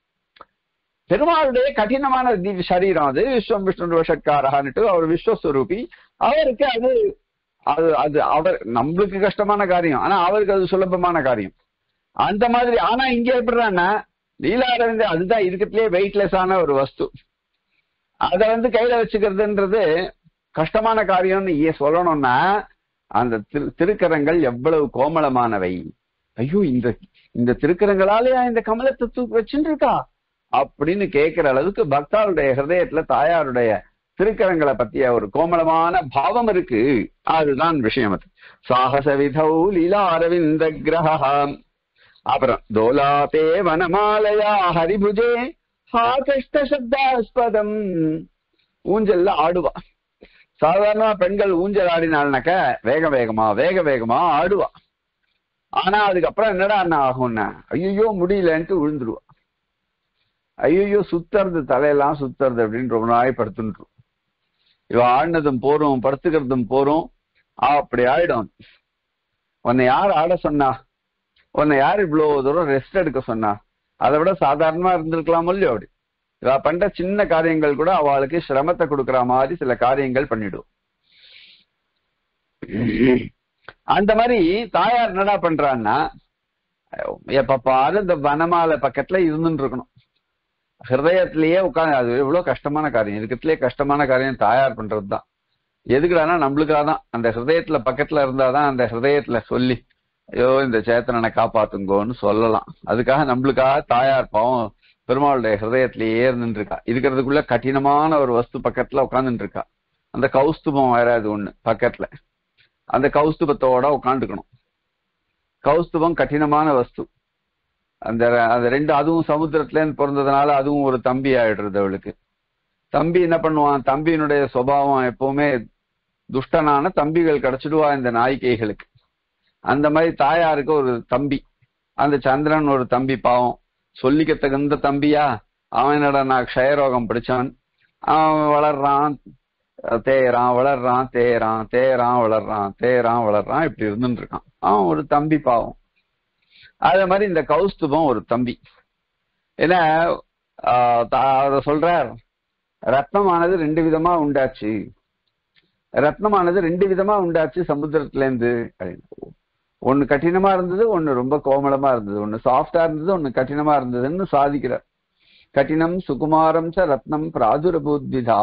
Speaker 1: பெருமாளுடைய கடினமான தி- சரீரம் அது விஸ்வம் விஷ்ணு வஷட்காரகான்னுட்டு அவர் விஸ்வஸ்வரூபி அவருக்கு அது அது அது அவர் நம்மளுக்கு கஷ்டமான காரியம் ஆனா அவருக்கு அது சுலபமான காரியம் அந்த மாதிரி ஆனா இங்க எப்படின்னா லீலாரவிந்த அதுதான் இருக்கிறதுலே வெயிட்லெஸ் ஆன ஒரு வஸ்து அத வந்து கையில வச்சுக்கிறதுன்றது கஷ்டமான காரியம்னு ஏன் சொல்லணும்னா அந்த திரு- திருக்கரங்கள் எவ்வளவு கோமளமானவை ஐயோ இந்த இந்த திருக்கரங்களாலேயா இந்த கமலத்தை தூக்கி வச்சுட்டு இருக்கா அப்படின்னு கேட்கிற அளவுக்கு பக்தாளுடைய ஹிருதயத்துல தாயாருடைய திருக்கரங்களை பத்திய ஒரு கோமளமான பாவம் இருக்கு அதுதான் விஷயம் அது சாகச விதௌ லீலா அரவிந்த கிரகம் அப்புறம் தோலாதே வனமாலயா ஹரிபுஜே ஹா கஷ்ட சப்தாஸ்பதம் ஊஞ்சல்ல ஆடுவா சாதாரணமா பெண்கள் ஊஞ்சல் ஆடினாள்னாக்க வேக வேகமா வேக வேகமா ஆடுவா ஆனா அதுக்கப்புறம் என்னடா என்ன ஆகும்னா ஐயோ முடியலன்ட்டு விழுந்துருவா ஐயோ சுத்துறது தலையெல்லாம் சுத்துறது அப்படின்னு ரொம்ப நாய் படுத்துட்டு இவ ஆடினதும் போரும் படுத்துக்கிறதும் போரும் அப்படி ஆயிடும் உன்னை யார் ஆட சொன்னா உன்னை யார் இவ்வளவு தூரம் ரெஸ்ட் எடுக்க சொன்னா அதை விட சாதாரணமா இருந்திருக்கலாம் இல்லையோ அப்படி இவ பண்ற சின்ன காரியங்கள் கூட அவளுக்கு சிரமத்தை கொடுக்கற மாதிரி சில காரியங்கள் பண்ணிடும் அந்த மாதிரி தாயார் என்னடா பண்றான்னா எப்ப பாரு இந்த வனமாலை பக்கத்துல இருந்துட்டு இருக்கணும் ஹிருதயத்திலேயே உட்காந்து அது எவ்வளவு கஷ்டமான காரியம் இருக்கிறதுலயே கஷ்டமான காரியம் தாயார் பண்றதுதான் எதுக்குடானா நம்மளுக்காக தான் அந்த ஹிருதயத்துல பக்கத்துல இருந்தாதான் அந்த ஹிருதயத்துல சொல்லி ஐயோ இந்த சேத்தனனை காப்பாத்துங்கோன்னு சொல்லலாம் அதுக்காக நம்மளுக்காக தாயார் பாவம் பெருமாளுடைய ஹிருதயத்திலேயே இருந்துட்டு இருக்கா இருக்கிறதுக்குள்ள கடினமான ஒரு வஸ்து பக்கத்துல உட்காந்துட்டு இருக்கா அந்த கௌஸ்துபம் வேற அது ஒண்ணு பக்கத்துல அந்த கௌஸ்துபத்தோட உட்காந்துக்கணும் கௌஸ்துபம் கடினமான வஸ்து அந்த அந்த ரெண்டு அதுவும் சமுத்திரத்துல இருந்து பிறந்ததுனால அதுவும் ஒரு தம்பி ஆயிடுறது அவளுக்கு தம்பி என்ன பண்ணுவான் தம்பியினுடைய சுபாவம் எப்பவுமே துஷ்டனான தம்பிகள் கிடைச்சிடுவா இந்த நாய்க்கைகளுக்கு அந்த மாதிரி தாயாருக்கு ஒரு தம்பி அந்த சந்திரன் ஒரு தம்பி பாவம் சொல்லிக்க தகுந்த தம்பியா அவன் என்னடா நான் க்ஷயரோகம் பிடிச்சான் அவன் வளர்றான் தேயறான் வளர்றான் தேயறான் தேயறான் வளர்றான் தேயறான் வளர்றான் இப்படி இருந்துட்டு இருக்கான் அவன் ஒரு தம்பி பாவம் அதே மாதிரி இந்த கௌஸ்துபம் ஒரு தம்பி ஏன்னா அதை சொல்றார் ரத்னமானது ரெண்டு விதமா உண்டாச்சு ரத்னமானது ரெண்டு விதமா உண்டாச்சு சமுத்திரத்துல இருந்து ஒன்னு கடினமா இருந்தது ஒன்னு ரொம்ப கோமளமா இருந்தது ஒன்னு சாஃப்டா இருந்தது ஒன்னு கடினமா இருந்ததுன்னு சாதிக்கிறார் கடினம் சுகுமாரம் ச ரத்னம் பிராதுரபூத்விதா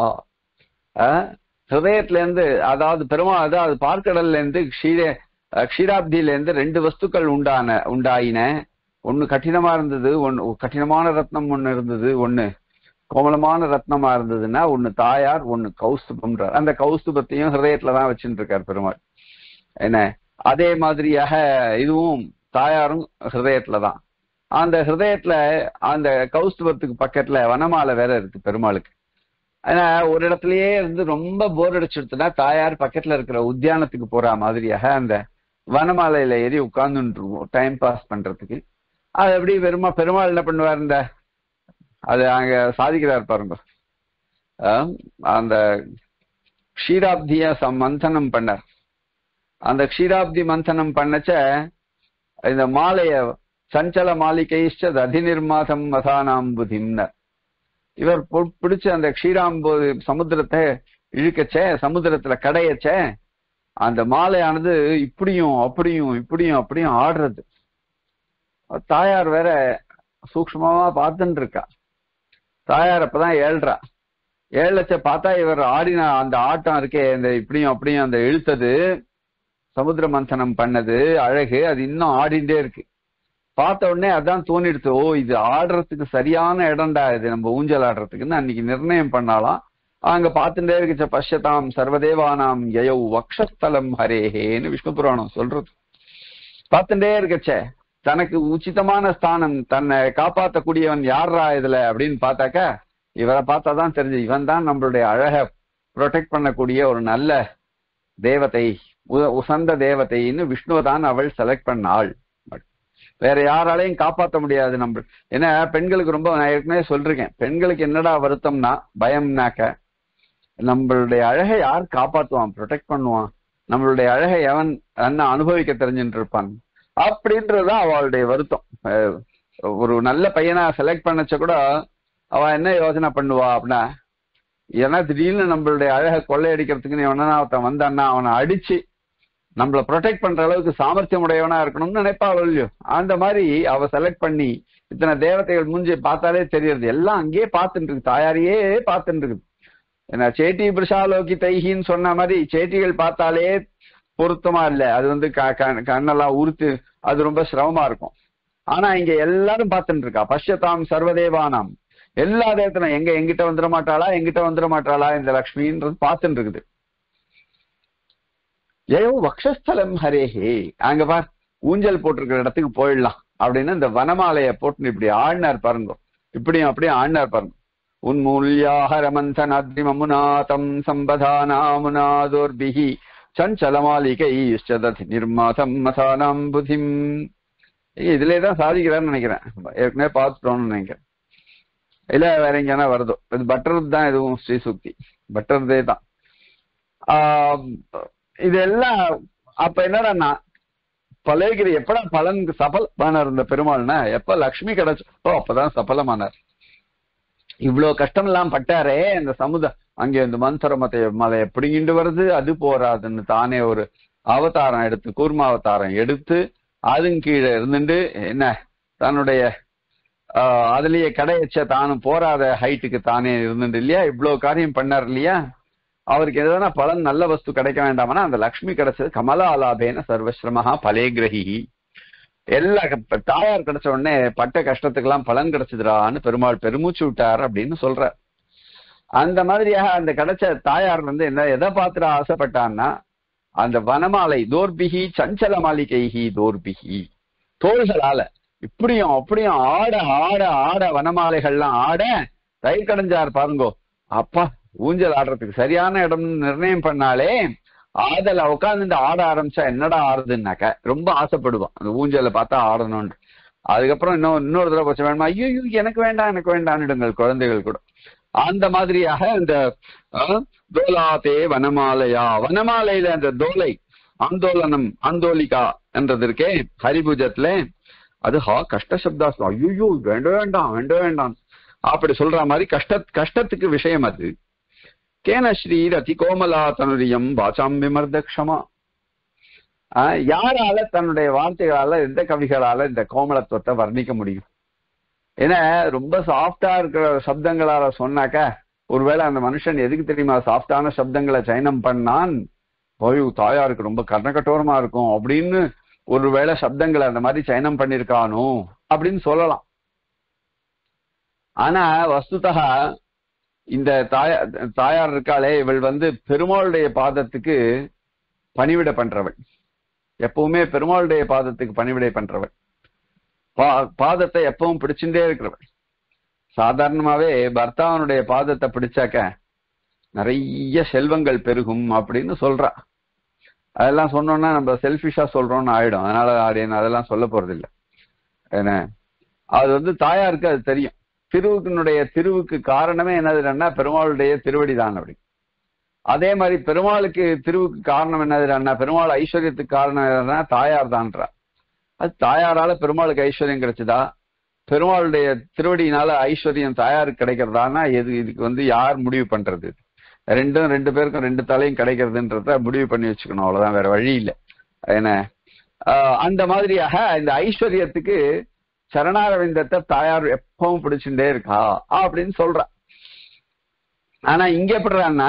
Speaker 1: ஹிருதயத்துல இருந்து அதாவது பெருமா அதாவது பார்க்கடல்ல இருந்து க்ஷீர க்ஷீராப்தியில இருந்து ரெண்டு வஸ்துக்கள் உண்டான உண்டாயின ஒன்னு கடினமா இருந்தது ஒன்னு கடினமான ரத்னம் ஒன்னு இருந்தது ஒன்னு கோமலமான ரத்னமா இருந்ததுன்னா ஒன்னு தாயார் ஒன்னு கௌஸ்துபம்ன்றார் அந்த கௌஸ்துபத்தையும் ஹிருதயத்துலதான் வச்சுட்டு இருக்கார் பெருமாள் என்ன அதே மாதிரியாக இதுவும் தாயாரும் ஹிருதயத்துலதான் அந்த ஹிருதயத்துல அந்த கௌஸ்துபத்துக்கு பக்கத்துல வனமாலை வேற இருக்கு பெருமாளுக்கு ஆனா ஒரு இடத்துலயே இருந்து ரொம்ப போர் அடிச்சுடுத்துனா தாயார் பக்கத்துல இருக்கிற உத்தியானத்துக்கு போற மாதிரியாக அந்த வனமாலையில ஏறி உட்கார்ந்துருவோம் டைம் பாஸ் பண்றதுக்கு அது எப்படி பெருமா பெருமாள் என்ன பண்ணுவார் இந்த அது அங்க சாதிக்கிறார் பாருங்க அந்த க்ஷீராப்திய மந்தனம் பண்ணார் அந்த க்ஷீராப்தி மந்தனம் பண்ணச்ச இந்த மாலைய சஞ்சல மாளிகைஷ்ட அதிநிர்மாதம் மதானாம் புதிம்னர் இவர் பிடிச்ச அந்த க்ஷீராம்பு சமுத்திரத்தை இழுக்கச்ச சமுத்திரத்துல கடையச்ச அந்த மாலையானது இப்படியும் அப்படியும் இப்படியும் அப்படியும் ஆடுறது தாயார் வேற சூக்மமா பார்த்துட்டு இருக்கா தாயார் அப்பதான் ஏழ்றா ஏழச்ச பார்த்தா இவர் ஆடின அந்த ஆட்டம் இருக்கே இந்த இப்படியும் அப்படியும் அந்த இழுத்தது சமுத்திர மந்தனம் பண்ணது அழகு அது இன்னும் ஆடிண்டே இருக்கு பார்த்த உடனே அதான் தோணிடுச்சு ஓ இது ஆடுறதுக்கு சரியான இடம்டா இது நம்ம ஊஞ்சல் ஆடுறதுக்குன்னு அன்னைக்கு நிர்ணயம் பண்ணாலாம் அங்க பார்த்துட்டே இருக்குச்ச பஷ்யதாம் சர்வதேவானாம் யயௌ வக்ஷஸ்தலம் ஹரேஹேன்னு விஷ்ணு புராணம் சொல்றது பார்த்துட்டே இருக்கச்சே தனக்கு உச்சிதமான ஸ்தானம் தன்னை காப்பாற்றக்கூடியவன் யாரா இதுல அப்படின்னு பார்த்தாக்கா இவரை பார்த்தாதான் தெரிஞ்சு இவன் தான் நம்மளுடைய அழக ப்ரொடெக்ட் பண்ணக்கூடிய ஒரு நல்ல தேவதை உசந்த தேவதைன்னு விஷ்ணுவை தான் அவள் செலக்ட் பண்ணாள் வேற யாராலையும் காப்பாற்ற முடியாது நம்ம ஏன்னா பெண்களுக்கு ரொம்ப நான் ஏற்கனவே சொல்றேன் பெண்களுக்கு என்னடா வருத்தம்னா பயம்னாக்க நம்மளுடைய அழகை யார் காப்பாத்துவான் ப்ரொடெக்ட் பண்ணுவான் நம்மளுடைய அழகை எவன் என்ன அனுபவிக்க தெரிஞ்சுட்டு இருப்பான் அப்படின்றதுதான் அவளுடைய வருத்தம் ஒரு நல்ல பையனா செலக்ட் பண்ணச்ச கூட அவ என்ன யோசனை பண்ணுவா அப்படின்னா ஏன்னா திடீர்னு நம்மளுடைய அழகை கொள்ளையடிக்கிறதுக்குன்னு எவனா ஒருத்தன் வந்தான்னா அவனை அடிச்சு நம்மள ப்ரொடெக்ட் பண்ற அளவுக்கு சாமர்த்தியம் உடையவனா இருக்கணும்னு நினைப்பா இல்லையோ அந்த மாதிரி அவ செலக்ட் பண்ணி இத்தனை தேவதைகள் மூஞ்சி பார்த்தாலே தெரியறது எல்லாம் அங்கேயே பார்த்துட்டு இருக்கு தாயாரையே பார்த்துட்டு இருக்குது ஏன்னா சேட்டி பிரிஷாலோகி தைகின்னு சொன்ன மாதிரி சேட்டிகள் பார்த்தாலே பொருத்தமா இல்ல அது வந்து கண்ணெல்லாம் உறுத்து அது ரொம்ப சிரமமா இருக்கும் ஆனா இங்க எல்லாரும் பார்த்துட்டு இருக்கா பஷ்யதாம் சர்வதேவானாம் எல்லா தேவத்திலும் எங்க எங்கிட்ட வந்துட மாட்டாளா எங்கிட்ட வந்துட மாட்டாளா இந்த லக்ஷ்மின்றது பார்த்துட்டு இருக்குது ஏயோ வக்ஷஸ்தலம் ஹரேஹே அங்க பார் ஊஞ்சல் போட்டிருக்கிற இடத்துக்கு போயிடலாம் அப்படின்னு இந்த வனமாலைய போட்டு இப்படி ஆடினார் பாருங்க இப்படியும் அப்படியும் ஆடினார் பாருங்க உன்மூல்யாஹரமந்தனாத்ரிமமுனாதம் சம்பதானாமுனாதோர்பிஹி சஞ்சலமாலிகைஷ்டததி நிர்மாதம் மசானாம் புதிம் இதுலயே தான் சாதிக்கிறான்னு நினைக்கிறேன் ஏற்கனவே பார்த்துட்டோம்னு நினைக்கிறேன் இல்ல வேற எங்கேனா வருதோ இது பட்டர் தான் எதுவும் ஸ்ரீசுக்தி பட்டர்தே தான் ஆஹ் இதெல்லாம் அப்ப என்னடா பழையகிரி எப்படா பலன் சபலமானார் இந்த பெருமாள்னா எப்ப லக்ஷ்மி கிடைச்சோ அப்பதான் சபலமானார் இவ்வளவு கஷ்டம் எல்லாம் பட்டாரே இந்த சமுத அங்கே இந்த மந்தர மத்தை மலையை பிடிங்கிட்டு வருது அது போராதுன்னு தானே ஒரு அவதாரம் எடுத்து கூர்ம அவதாரம் எடுத்து அதுவும் கீழே இருந்துட்டு என்ன தன்னுடைய ஆஹ் அதுலயே கடையச்ச தானும் போராத ஹைட்டுக்கு தானே இருந்துட்டு இல்லையா இவ்வளவு காரியம் பண்ணார் இல்லையா அவருக்கு எதனா பலன் நல்ல வஸ்து கிடைக்க வேண்டாமனா அந்த லக்ஷ்மி கிடைச்சது கமலாலாபேன சர்வஸ்ரமஹா பலேகிரகி எல்லா க- தாயார் கிடைச்ச உடனே பட்ட கஷ்டத்துக்கெல்லாம் பலன் கிடைச்சதுடான்னு பெருமாள் பெருமூச்சு விட்டார் அப்படின்னு சொல்றார் அந்த மாதிரியாக அந்த கிடைச்ச தாயார் வந்து என்ன எதை பார்த்துட ஆசைப்பட்டான்னா அந்த வனமாலை தோர்பிகி சஞ்சல மாளிகைஹி தோர்பிகி தோள்களால இப்படியும் அப்படியும் ஆட ஆட ஆட வனமாலைகள்லாம் ஆட தயிர் கடைஞ்சார் பாருங்கோ அப்பா ஊஞ்சல் ஆடுறதுக்கு சரியான இடம்னு நிர்ணயம் பண்ணாலே ஆதல உட்கார்ந்துட்டு ஆட ஆரம்பிச்சா என்னடா ஆடுதுன்னாக்க ரொம்ப ஆசைப்படுவான் அந்த ஊஞ்சலை பார்த்தா ஆடணும்னு அதுக்கப்புறம் இன்னும் இன்னொரு தடவை கொஞ்சம் வேணுமா ஐயோ ஐயோ, எனக்கு வேண்டாம் எனக்கு வேண்டாம்னுடுங்கள் குழந்தைகள் கூட அந்த மாதிரியாக இந்த அஹ், தோலாதே வனமாலையா வனமாலையில அந்த தோலை ஆந்தோலனம் ஆந்தோலிகா என்றது இருக்கே ஹரிபூஜத்துல அது ஹா கஷ்ட சப்தாஸ்தம் ஐயோ வேண்ட வேண்டாம் வேண்ட வேண்டாம் அப்படி சொல்ற மாதிரி கஷ்ட கஷ்டத்துக்கு விஷயம் அது கேன ஸ்ரீர் அதி கோமலா தனுரியம் வாசாம் விமர்தக்ஷமா ஆஹ் யாரால தன்னுடைய வார்த்தைகளால எந்த கவிகளால இந்த கோமலத்துவத்தை வர்ணிக்க முடியும் ஏன்னா ரொம்ப சாஃப்டா இருக்கிற சப்தங்களால சொன்னாக்க ஒருவேளை அந்த மனுஷன் எதுக்கு தெரியுமா சாஃப்டான சப்தங்களை சயனம் பண்ணான் போய் தாயாருக்கு ரொம்ப கர்ணகட்டோரமா இருக்கும் அப்படின்னு ஒருவேளை சப்தங்களை அந்த மாதிரி சயனம் பண்ணிருக்கானோ அப்படின்னு சொல்லலாம் ஆனா வஸ்துதா இந்த தாயா தாயார் இருக்காளே இவள் வந்து பெருமாளுடைய பாதத்துக்கு பணிவிடை பண்றவள் எப்பவுமே பெருமாளுடைய பாதத்துக்கு பணிவிடை பண்றவள் பா பாதத்தை எப்பவும் பிடிச்சுட்டே இருக்கிறவள் சாதாரணமாவே பர்த்தாவனுடைய பாதத்தை பிடிச்சாக்க நிறைய செல்வங்கள் பெருகும் அப்படின்னு சொல்றா அதெல்லாம் சொன்னோம்னா நம்ம செல்ஃபிஷா சொல்றோம்னு ஆயிடும் அதனால அப்படின்னு அதெல்லாம் சொல்ல போறது இல்ல என்ன அது வந்து தாயாருக்கு அது தெரியும் திருவுக்கினுடைய திருவுக்கு காரணமே என்னதுன்னா பெருமாளுடைய திருவடி தான் அப்படி அதே மாதிரி பெருமாளுக்கு திருவுக்கு காரணம் என்னதுன்னா பெருமாள் ஐஸ்வர்யத்துக்கு காரணம் என்னன்னா தாயார் தான்றா அது தாயாரால பெருமாளுக்கு ஐஸ்வர்யம் கிடைச்சதா பெருமாளுடைய திருவடியினால ஐஸ்வர்யம் தாயாருக்கு கிடைக்கிறதானா எது இதுக்கு வந்து யார் முடிவு பண்றது ரெண்டும் ரெண்டு பேருக்கும் ரெண்டு தலையும் கிடைக்கிறதுன்றத முடிவு பண்ணி வச்சுக்கணும் அவ்வளவுதான் வேற வழி இல்லை என்ன ஆஹ் அந்த மாதிரியாக இந்த ஐஸ்வர்யத்துக்கு சரணாரவிந்தத்தை தாயார் எப்பவும் பிடிச்சுட்டே இருக்கா அப்படின்னு சொல்றா ஆனா இங்க எப்படிறான்னா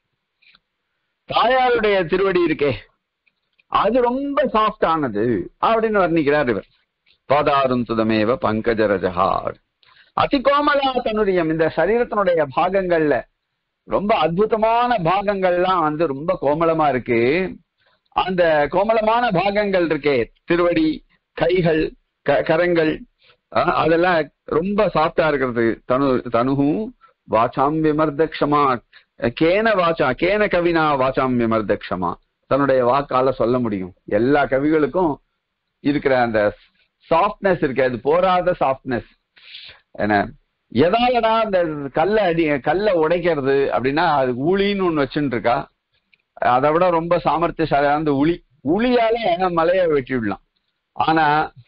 Speaker 1: தாயாருடைய திருவடி இருக்கே அது ரொம்ப சாஃப்ட் ஆனது அப்படின்னு வர்ணிக்கிறார் இவர் பாதாரும் சுதமேவ பங்கஜரஜகா அதி கோமலா தன்னுரியம் இந்த சரீரத்தினுடைய பாகங்கள்ல ரொம்ப அற்புதமான பாகங்கள்லாம் வந்து ரொம்ப கோமலமா இருக்கு அந்த கோமலமான பாகங்கள் இருக்கே திருவடி கைகள் க- கரங்கள் அஹ், அதெல்லாம் ரொம்ப சாஃப்டா இருக்கிறது தனு தனுகும் வாசாம் விமர்தக்ஷமா கேன வாச்சா கேன கவினா வாசாம் விமர்தக்ஷமா தன்னுடைய வாக்கால சொல்ல முடியும் எல்லா கவிகளுக்கும் இருக்கிற அந்த சாஃப்ட்னஸ் இருக்கு அது போராத சாஃப்ட்னஸ் என்ன எதாலடா அந்த கல்லை அடி கல்லை உடைக்கிறது அப்படின்னா அது உளின்னு ஒண்ணு வச்சுட்டு இருக்கா அதை விட ரொம்ப சாமர்த்தியசாலியான அந்த உளி உளியால மலையை வெட்டி விடலாம் ஆனா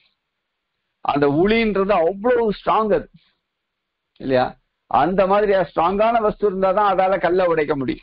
Speaker 1: அந்த உளின்றது அவ்வளவு ஸ்ட்ராங் அது இல்லையா அந்த மாதிரி ஸ்ட்ராங்கான வஸ்து இருந்தா தான் அதால கல்லை உடைக்க முடியும்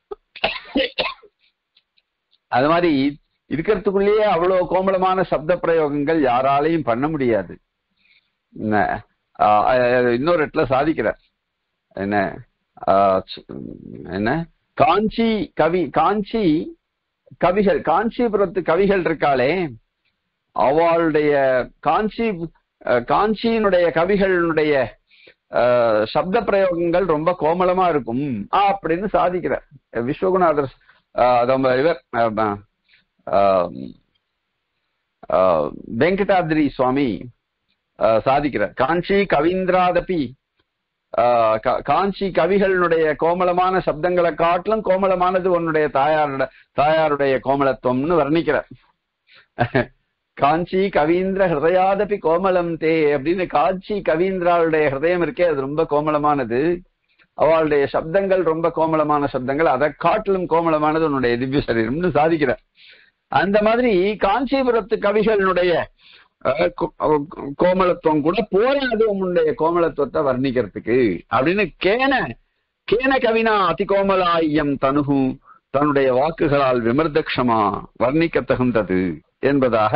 Speaker 1: அது மாதிரி இருக்கிறதுக்குள்ளேயே அவ்வளவு கோமளமான சப்த பிரயோகங்கள் யாராலையும் பண்ண முடியாது என்ன, ஆஹ் அஹ் இன்னொரு இடத்துல சாதிக்கிறார் என்ன ஆஹ் சி- என்ன காஞ்சி கவி காஞ்சி கவிகள் காஞ்சிபுரத்து கவிகள் இருக்காளே அவளுடைய காஞ்சி அஹ் காஞ்சியினுடைய கவிகளுடைய அஹ், சப்த பிரயோகங்கள் ரொம்ப கோமளமா இருக்கும் அப்படின்னு சாதிக்கிறார் விஸ்வகுணாதர் அஹ், நம்ம இவர் அஹ், அஹ், அஹ், வெங்கடாத்ரி சுவாமி அஹ், சாதிக்கிறார் காஞ்சி கவீந்திராதபி ஆஹ் கா- காஞ்சி கவிகளுடைய கோமளமான சப்தங்களை காட்டிலும் கோமளமானது உன்னுடைய தாயாரோட தாயாருடைய கோமளத்துவம்னு வர்ணிக்கிறார் காஞ்சி கவீந்திர ஹிருதயாதபி கோமலம் தே அப்படின்னு காஞ்சி கவீந்திராவுடைய ஹிருதயம் இருக்கே அது ரொம்ப கோமளமானது அவளுடைய சப்தங்கள் ரொம்ப கோமளமான சப்தங்கள் அதை காட்டிலும் கோமளமானது உன்னுடைய திவ்ய சரீரம்னு சாதிக்கிறார் அந்த மாதிரி காஞ்சிபுரத்து கவிகளினுடைய அஹ், கோ- அஹ், கோமளத்துவம் கூட போராது உன்னுடைய கோமளத்துவத்தை வர்ணிக்கிறதுக்கு அப்படின்னு கேன கேன கவினா அதி கோமலாயம் தனுகு தன்னுடைய வாக்குகளால் விமர்தக்ஷமா வர்ணிக்க தகுந்தது என்பதாக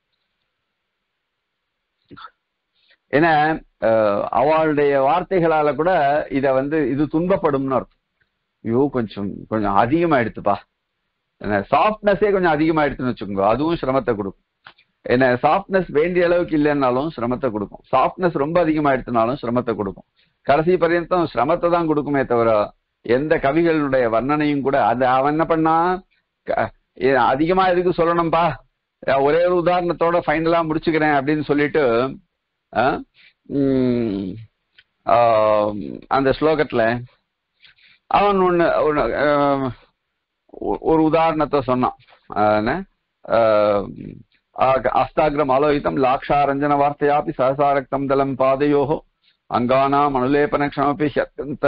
Speaker 1: ஏன்னா அஹ், அவளுடைய வார்த்தைகளால கூட இத வந்து இது துன்பப்படும்னு அர்த்தம் ஐயோ கொஞ்சம் கொஞ்சம் அதிகமா எடுத்துப்பா சாஃப்ட்னஸே கொஞ்சம் அதிகமா எடுத்துன்னு வச்சுக்கோங்க அதுவும் சிரமத்தை கொடுக்கும் என்ன சாஃப்ட்னஸ் வேண்டிய அளவுக்கு இல்லைன்னாலும் சிரமத்தை கொடுக்கும் சாஃப்ட்னஸ் ரொம்ப அதிகமா எடுத்தனாலும் சிரமத்தை கொடுக்கும் கடைசி பர்யந்தம் சிரமத்தை தான் கொடுக்குமே தவிர எந்த கவிகளுடைய வர்ணனையும் கூட அது அவன் என்ன பண்ணா க- ஏ, அதிகமா எதுக்கு சொல்லணும்பா அஹ் ஒரே ஒரு உதாரணத்தோட ஃபைனலா முடிச்சுக்கிறேன் அப்படின்னு சொல்லிட்டு அஹ், உம், ஆஹ், அந்த ஸ்லோகத்துல அவன் ஒண்ணு ஒண்ணு, அஹ், ஒ- ஒரு உதாரணத்தை சொன்னான் அஹ் என்ன? அஹ், ஆக- அஸ்தாகிரம் ஆலோகிதம் லாக்ஷாரஞ்சன வார்த்தையாப்பி சகசாரக்தம் தலம் பாதையோகோ அங்கானாம் அனுலேபன க்ஷமப்பி ஹ்யத்யந்த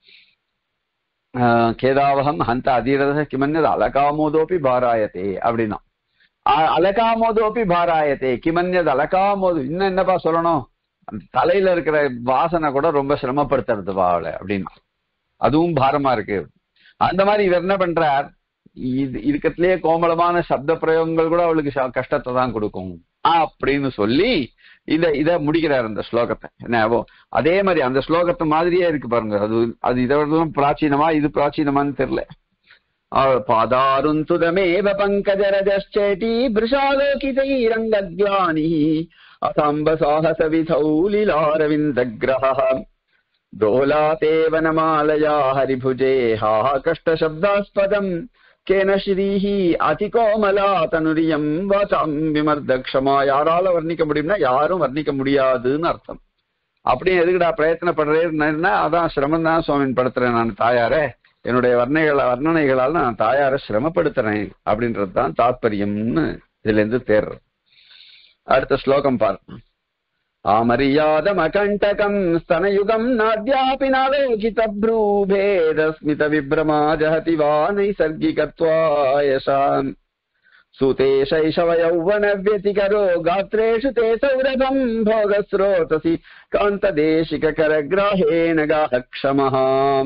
Speaker 1: அஹ், கேதாவகம் ஹந்த அதீரத கிமன்யது அலகாமோதோப்பி பாராயத்தே அப்படின்னா அ- அலகாமோதோப்பி பாராயத்தே கிமன்யது அலகாமோது இன்னும் என்னப்பா சொல்லணும் அந்த தலையில இருக்கிற வாசனை கூட ரொம்ப சிரமப்படுத்துறதுப்பா அவளை அப்படின்னா அதுவும் பாரமா இருக்கு அந்த மாதிரி இவர் என்ன பண்றார் இது இருக்கத்திலேயே கோமளமான சப்த பிரயோகங்கள் கூட அவளுக்கு ச- கஷ்டத்தை தான் கொடுக்கும் அப்படின்னு சொல்லி இத இத முடிக்கிறார் அந்த ஸ்லோகத்தை என்ன ஓ, அதே மாதிரி அந்த ஸ்லோகத்தை மாதிரியே இருக்கு பாருங்க அது அது இதெல்லாம் பிராச்சீனமா இது பிராச்சீனமான்னு தெரியல பாதாருந்துதமேவ பங்கஜரஜேட்டி பிருஷாலோகிதைரங்கத்யானி அசாம்ப சாகச விதௌலிலாரவிந்தகிரஹ दोलातेवनमालया हरिभुजे हा कष्टशब्दास्पदम् केन श्रीः அதிகோமலா தனுரியம் வாசாம் விமர்த க்ஷமா யாரால வர்ணிக்க முடியும்னா யாரும் வர்ணிக்க முடியாதுன்னு அர்த்தம் அப்படியே எதுக்குடா பிரயத்தனப்படுறேன்னா அதான் சிரமம் தான் சுவாமின் படுத்துறேன் நான் தாயாரே என்னுடைய வர்ணைகள வர்ணனைகளால் நான் தாயாரை சிரமப்படுத்துறேன் அப்படின்றது தான் தாத்பரியம்னு இதுல இருந்து தேர்றது அடுத்த ஸ்லோகம் பாரு आमर्यादमकण्टकम् स्तनयुगम् नाद्यापि नालोकितभ्रूभेदस्मितविभ्रमा जहति वा नैसर्गिकत्वायशाम् सुते शैशवयौवनव्यतिकरो गात्रेषु ते सौरभम् भोगस्रोतसि कान्तदेशिककरग्राहेण गाः क्षमः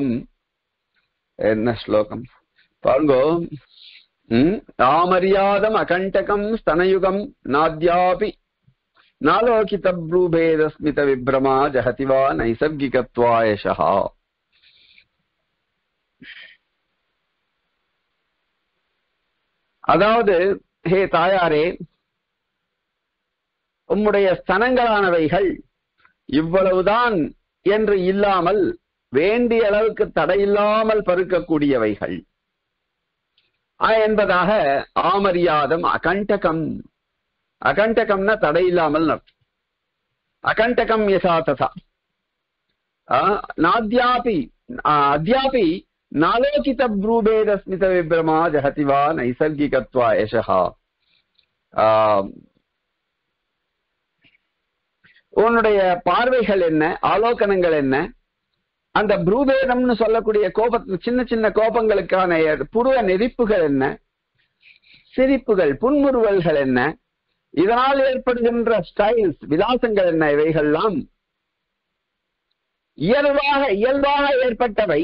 Speaker 1: என்ன ஸ்லோகம் பாருங்கோ ம், ஆமரியாதம் அகண்டகம் ஸ்தனயுகம் நாத்யாபி நாலோகித ப்ரூபேதஸ்மித விப்ரமா ஜஹதி வா நைசர்கிகத்வாயஷா அதாவது ஹே தாயாரே உம்முடைய ஸ்தனங்களானவைகள் இவ்வளவுதான் என்று இல்லாமல் வேண்டிய அளவுக்கு தடையில்லாமல் பருக்கக்கூடியவைகள் ஆ என்பதாக ஆமரியாதம் அகண்டகம் அகண்டகம்னா தடை இல்லாமல் அர்த்தம் அகண்டகம் யசா ததா ஆ, நாத்யாபி ஆ, அத்யாபி நாலோகித ப்ரூபேத ஸ்மித விப்ரமா ஜஹதி வா நைசர்கிகத்வா யசஹா ஆ, உன்னுடைய பார்வைகள் என்ன ஆலோகனங்கள் என்ன அந்த ப்ரூபேதம்னு சொல்லக்கூடிய கோப சின்ன சின்ன கோபங்களுக்கான புருவ நெறிப்புகள் என்ன சிரிப்புகள் புன்முறுவல்கள் என்ன இதனால் ஏற்படுகின்ற ஸ்டைல்ஸ் விலாசங்கள் என்ன இவைகள்லாம் இயல்பாக இயல்பாக ஏற்பட்டவை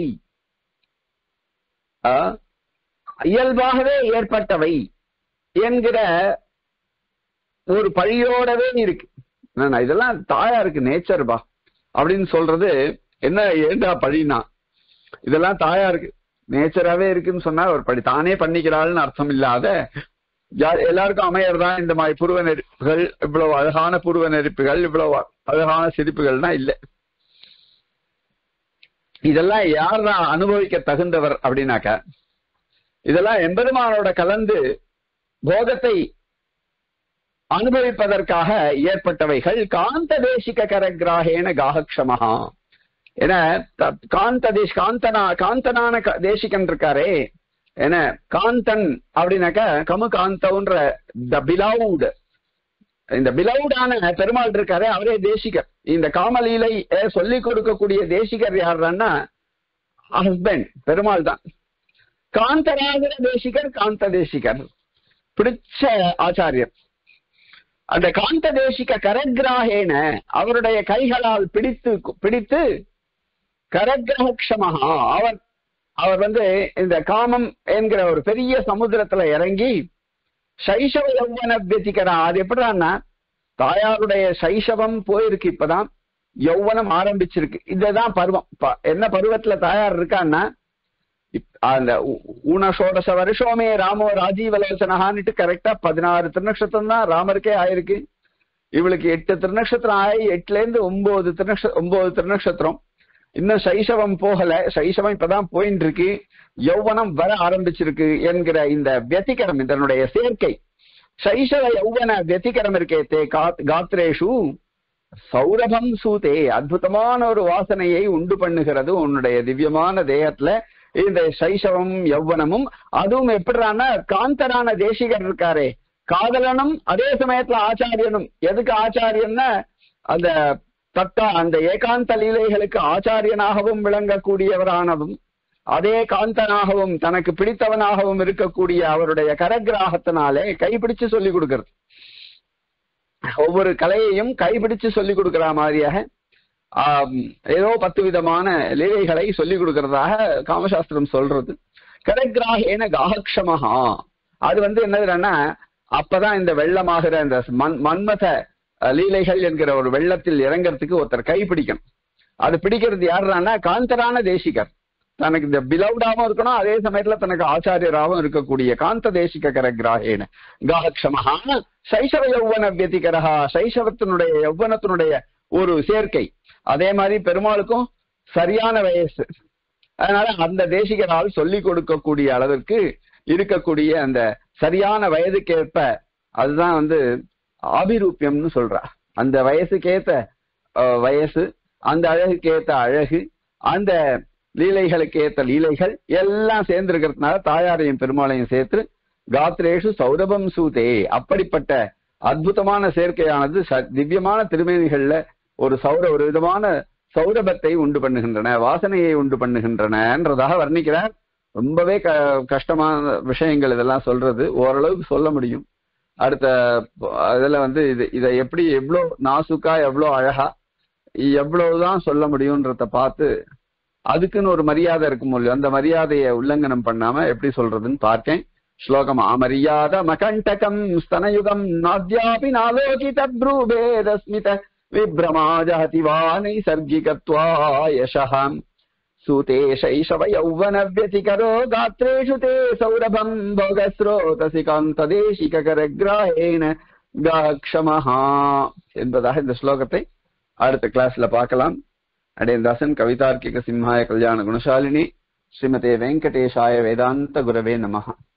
Speaker 1: ஆ, இயல்பாகவே ஏற்பட்டவை என்கிற ஒரு பழியோடவே இருக்கு என்னன்னா, இதெல்லாம் தாயாருக்கு நேச்சர் பா அப்படின்னு சொல்றது என்ன ஏண்டா பழினா இதெல்லாம் தாயாருக்கு நேச்சராவே இருக்குன்னு சொன்னா ஒரு படி தானே பண்ணிக்கிறாள்னு அர்த்தம் இல்லாத யா- எல்லாருக்கும் அமையறதான் இந்த மாதிரி புருவ நெருப்புகள் இவ்வளவு அழகான புருவ நெருப்புகள் இவ்வளவு அழகான சிரிப்புகள்னா இல்ல இதெல்லாம் யார் தான் அனுபவிக்க தகுந்தவர் அப்படின்னாக்க இதெல்லாம் எம்பெருமானோட கலந்து போகத்தை அனுபவிப்பதற்காக ஏற்பட்டவைகள் காந்த தேசிக கரகிராகேன காகக்ஷமஹா என த- காந்த தேஷ் காந்தனா காந்தனான க- தேசிகன் இருக்காரே என்ன காந்தன் அப்படின்னாக்க கமு காந்தவுன்ற த பிலவுட் இந்த பிலவுடான பெருமாள் இருக்காரே அவரே தேசிகர் இந்த காமலீலை சொல்லிக் கொடுக்கக்கூடிய தேசிகர் யாருன்னா ஹஸ்பண்ட் பெருமாள் தான் காந்தராஜர தேசிகர் காந்த தேசிகர் பிடிச்ச ஆச்சாரியர் அந்த காந்த தேசிக கரகிராகேன அவருடைய கைகளால் பிடித்து பிடித்து கரகிரகமஹா அவர் அவர் வந்து இந்த காமம் என்கிற ஒரு பெரிய சமுத்திரத்துல இறங்கி சைஷவ யௌவன வியதிகரா அது எப்படின்னா தாயாருடைய சைஷவம் போயிருக்கு இப்பதான் யௌவனம் ஆரம்பிச்சிருக்கு இதுதான் பருவம் ப- என்ன பருவத்துல தாயார் இருக்கான்னா இப்- அந்த ஊ- ஊனஷோடச வருஷோமே ராமோ ராஜீவலோசனஹான்னுட்டு கரெக்டா பதினாறு திருநக்ஷத்திரம் தான் ராமருக்கே ஆயிருக்கு இவளுக்கு எட்டு திருநக்ஷத்திரம் ஆகி எட்டுல இருந்து ஒன்பது திருநக்ஷ ஒன்பது திருநக்ஷத்திரம் இன்னும் சைசவம் போகல சைசவம் இப்பதான் போயின்னு இருக்கு யௌவனம் வர ஆரம்பிச்சிருக்கு என்கிற இந்த வியதிகரம் இதனுடைய சேர்க்கை சைசவ யௌவன வியதிகரம் இருக்கே தே கா- காத்ரேஷு சௌரபம் சூதே அற்புதமான ஒரு வாசனையை உண்டு பண்ணுகிறது உன்னுடைய திவ்யமான தேகத்துல இந்த சைசவம் யௌவனமும் அதுவும் எப்படிறான்னா காந்தரான தேசிகர் இருக்காரே காதலனும் அதே சமயத்துல ஆச்சாரியனும் எதுக்கு ஆச்சாரியன்னா அந்த தத்தா அந்த ஏகாந்த லீலைகளுக்கு ஆச்சாரியனாகவும் விளங்கக்கூடியவரானதும் அதே காந்தனாகவும் தனக்கு பிடித்தவனாகவும் இருக்கக்கூடிய அவருடைய கரகிராகத்தினாலே கைப்பிடிச்சு சொல்லி கொடுக்கிறது ஒவ்வொரு கலையையும் கைப்பிடிச்சு சொல்லி கொடுக்கிற மாதிரியாக ஆம், ஏதோ பத்து விதமான லீலைகளை சொல்லி கொடுக்கறதாக காமசாஸ்திரம் சொல்றது கரகிராகேன காகக்ஷமஹா அது வந்து என்னதுன்னா அப்பதான் இந்த வெள்ளமாகிற இந்த மண் மன்மத அஹ், லீலைகள் என்கிற ஒரு வெள்ளத்தில் இறங்கறதுக்கு ஒருத்தர் கை பிடிக்கணும் அது பிடிக்கிறது யாருன்னா காந்தரான தேசிகர் தனக்கு இந்த பிலவுடாவும் இருக்கணும் அதே சமயத்துல தனக்கு ஆச்சாரியராகவும் இருக்கக்கூடிய காந்த தேசிக கரகிராகேன காகக்ஷமஹா சைசவ யௌவன வியதிகரஹா சைசவத்தினுடைய யௌவனத்தினுடைய ஒரு சேர்க்கை அதே மாதிரி பெருமாளுக்கும் சரியான வயசு அதனால அந்த தேசிகரால் சொல்லிக் கொடுக்கக்கூடிய அளவிற்கு இருக்கக்கூடிய அந்த சரியான வயதுக்கேற்ப அதுதான் வந்து ஆபிரூபியம்னு சொல்றா அந்த வயசுக்கேத்த அஹ், வயசு அந்த அழகுக்கேத்த அழகு அந்த லீலைகளுக்கு ஏத்த லீலைகள் எல்லாம் சேர்ந்து இருக்கிறதுனால தாயாரையும் பெருமாளையும் சேர்த்து காத்ரேஷு சௌரபம் சூதே அப்படிப்பட்ட அற்புதமான சேர்க்கையானது ச- திவ்யமான திருமேனிகள்ல ஒரு சௌர ஒரு விதமான சௌரபத்தை உண்டு பண்ணுகின்றன வாசனையை உண்டு பண்ணுகின்றனன்றதாக வர்ணிக்கிறார் ரொம்பவே க கஷ்டமான விஷயங்கள் இதெல்லாம் சொல்றது ஓரளவுக்கு சொல்ல முடியும் அடுத்த இதுல வந்து இது இதை எப்படி எவ்வளோ நாசுக்கா எவ்வளோ அழகா எவ்வளவுதான் சொல்ல முடியும்ன்றத பார்த்து அதுக்குன்னு ஒரு மரியாதை இருக்கும் இல்லையோ அந்த மரியாதையை உல்லங்கனம் பண்ணாம எப்படி சொல்றதுன்னு பார்த்தேன் ஸ்லோகம் அமரியாத மகண்டகம் ஸ்தனயுகம் நாத்யாபி நாலோகித ப்ரூபேதஸ்மித விப்ரமாஜஹதி வா நைசர்கிகத்வா யசஹம் सूते शैशव यौवन व्यतिकरो गात्रेषु ते सौरभम् भोगस्रोतसि காந்ததேசிகரகிராயேன காக்ஷமஹா என்பதாக இந்த ஸ்லோகத்தை அடுத்த கிளாஸ்ல பார்க்கலாம் அடேந்தாசன் கவிதார்க்கிக சிம்ஹாய கல்யாண குணசாலினி ஸ்ரீமதே வெங்கடேஷாய வேதாந்த குரவே நமஹ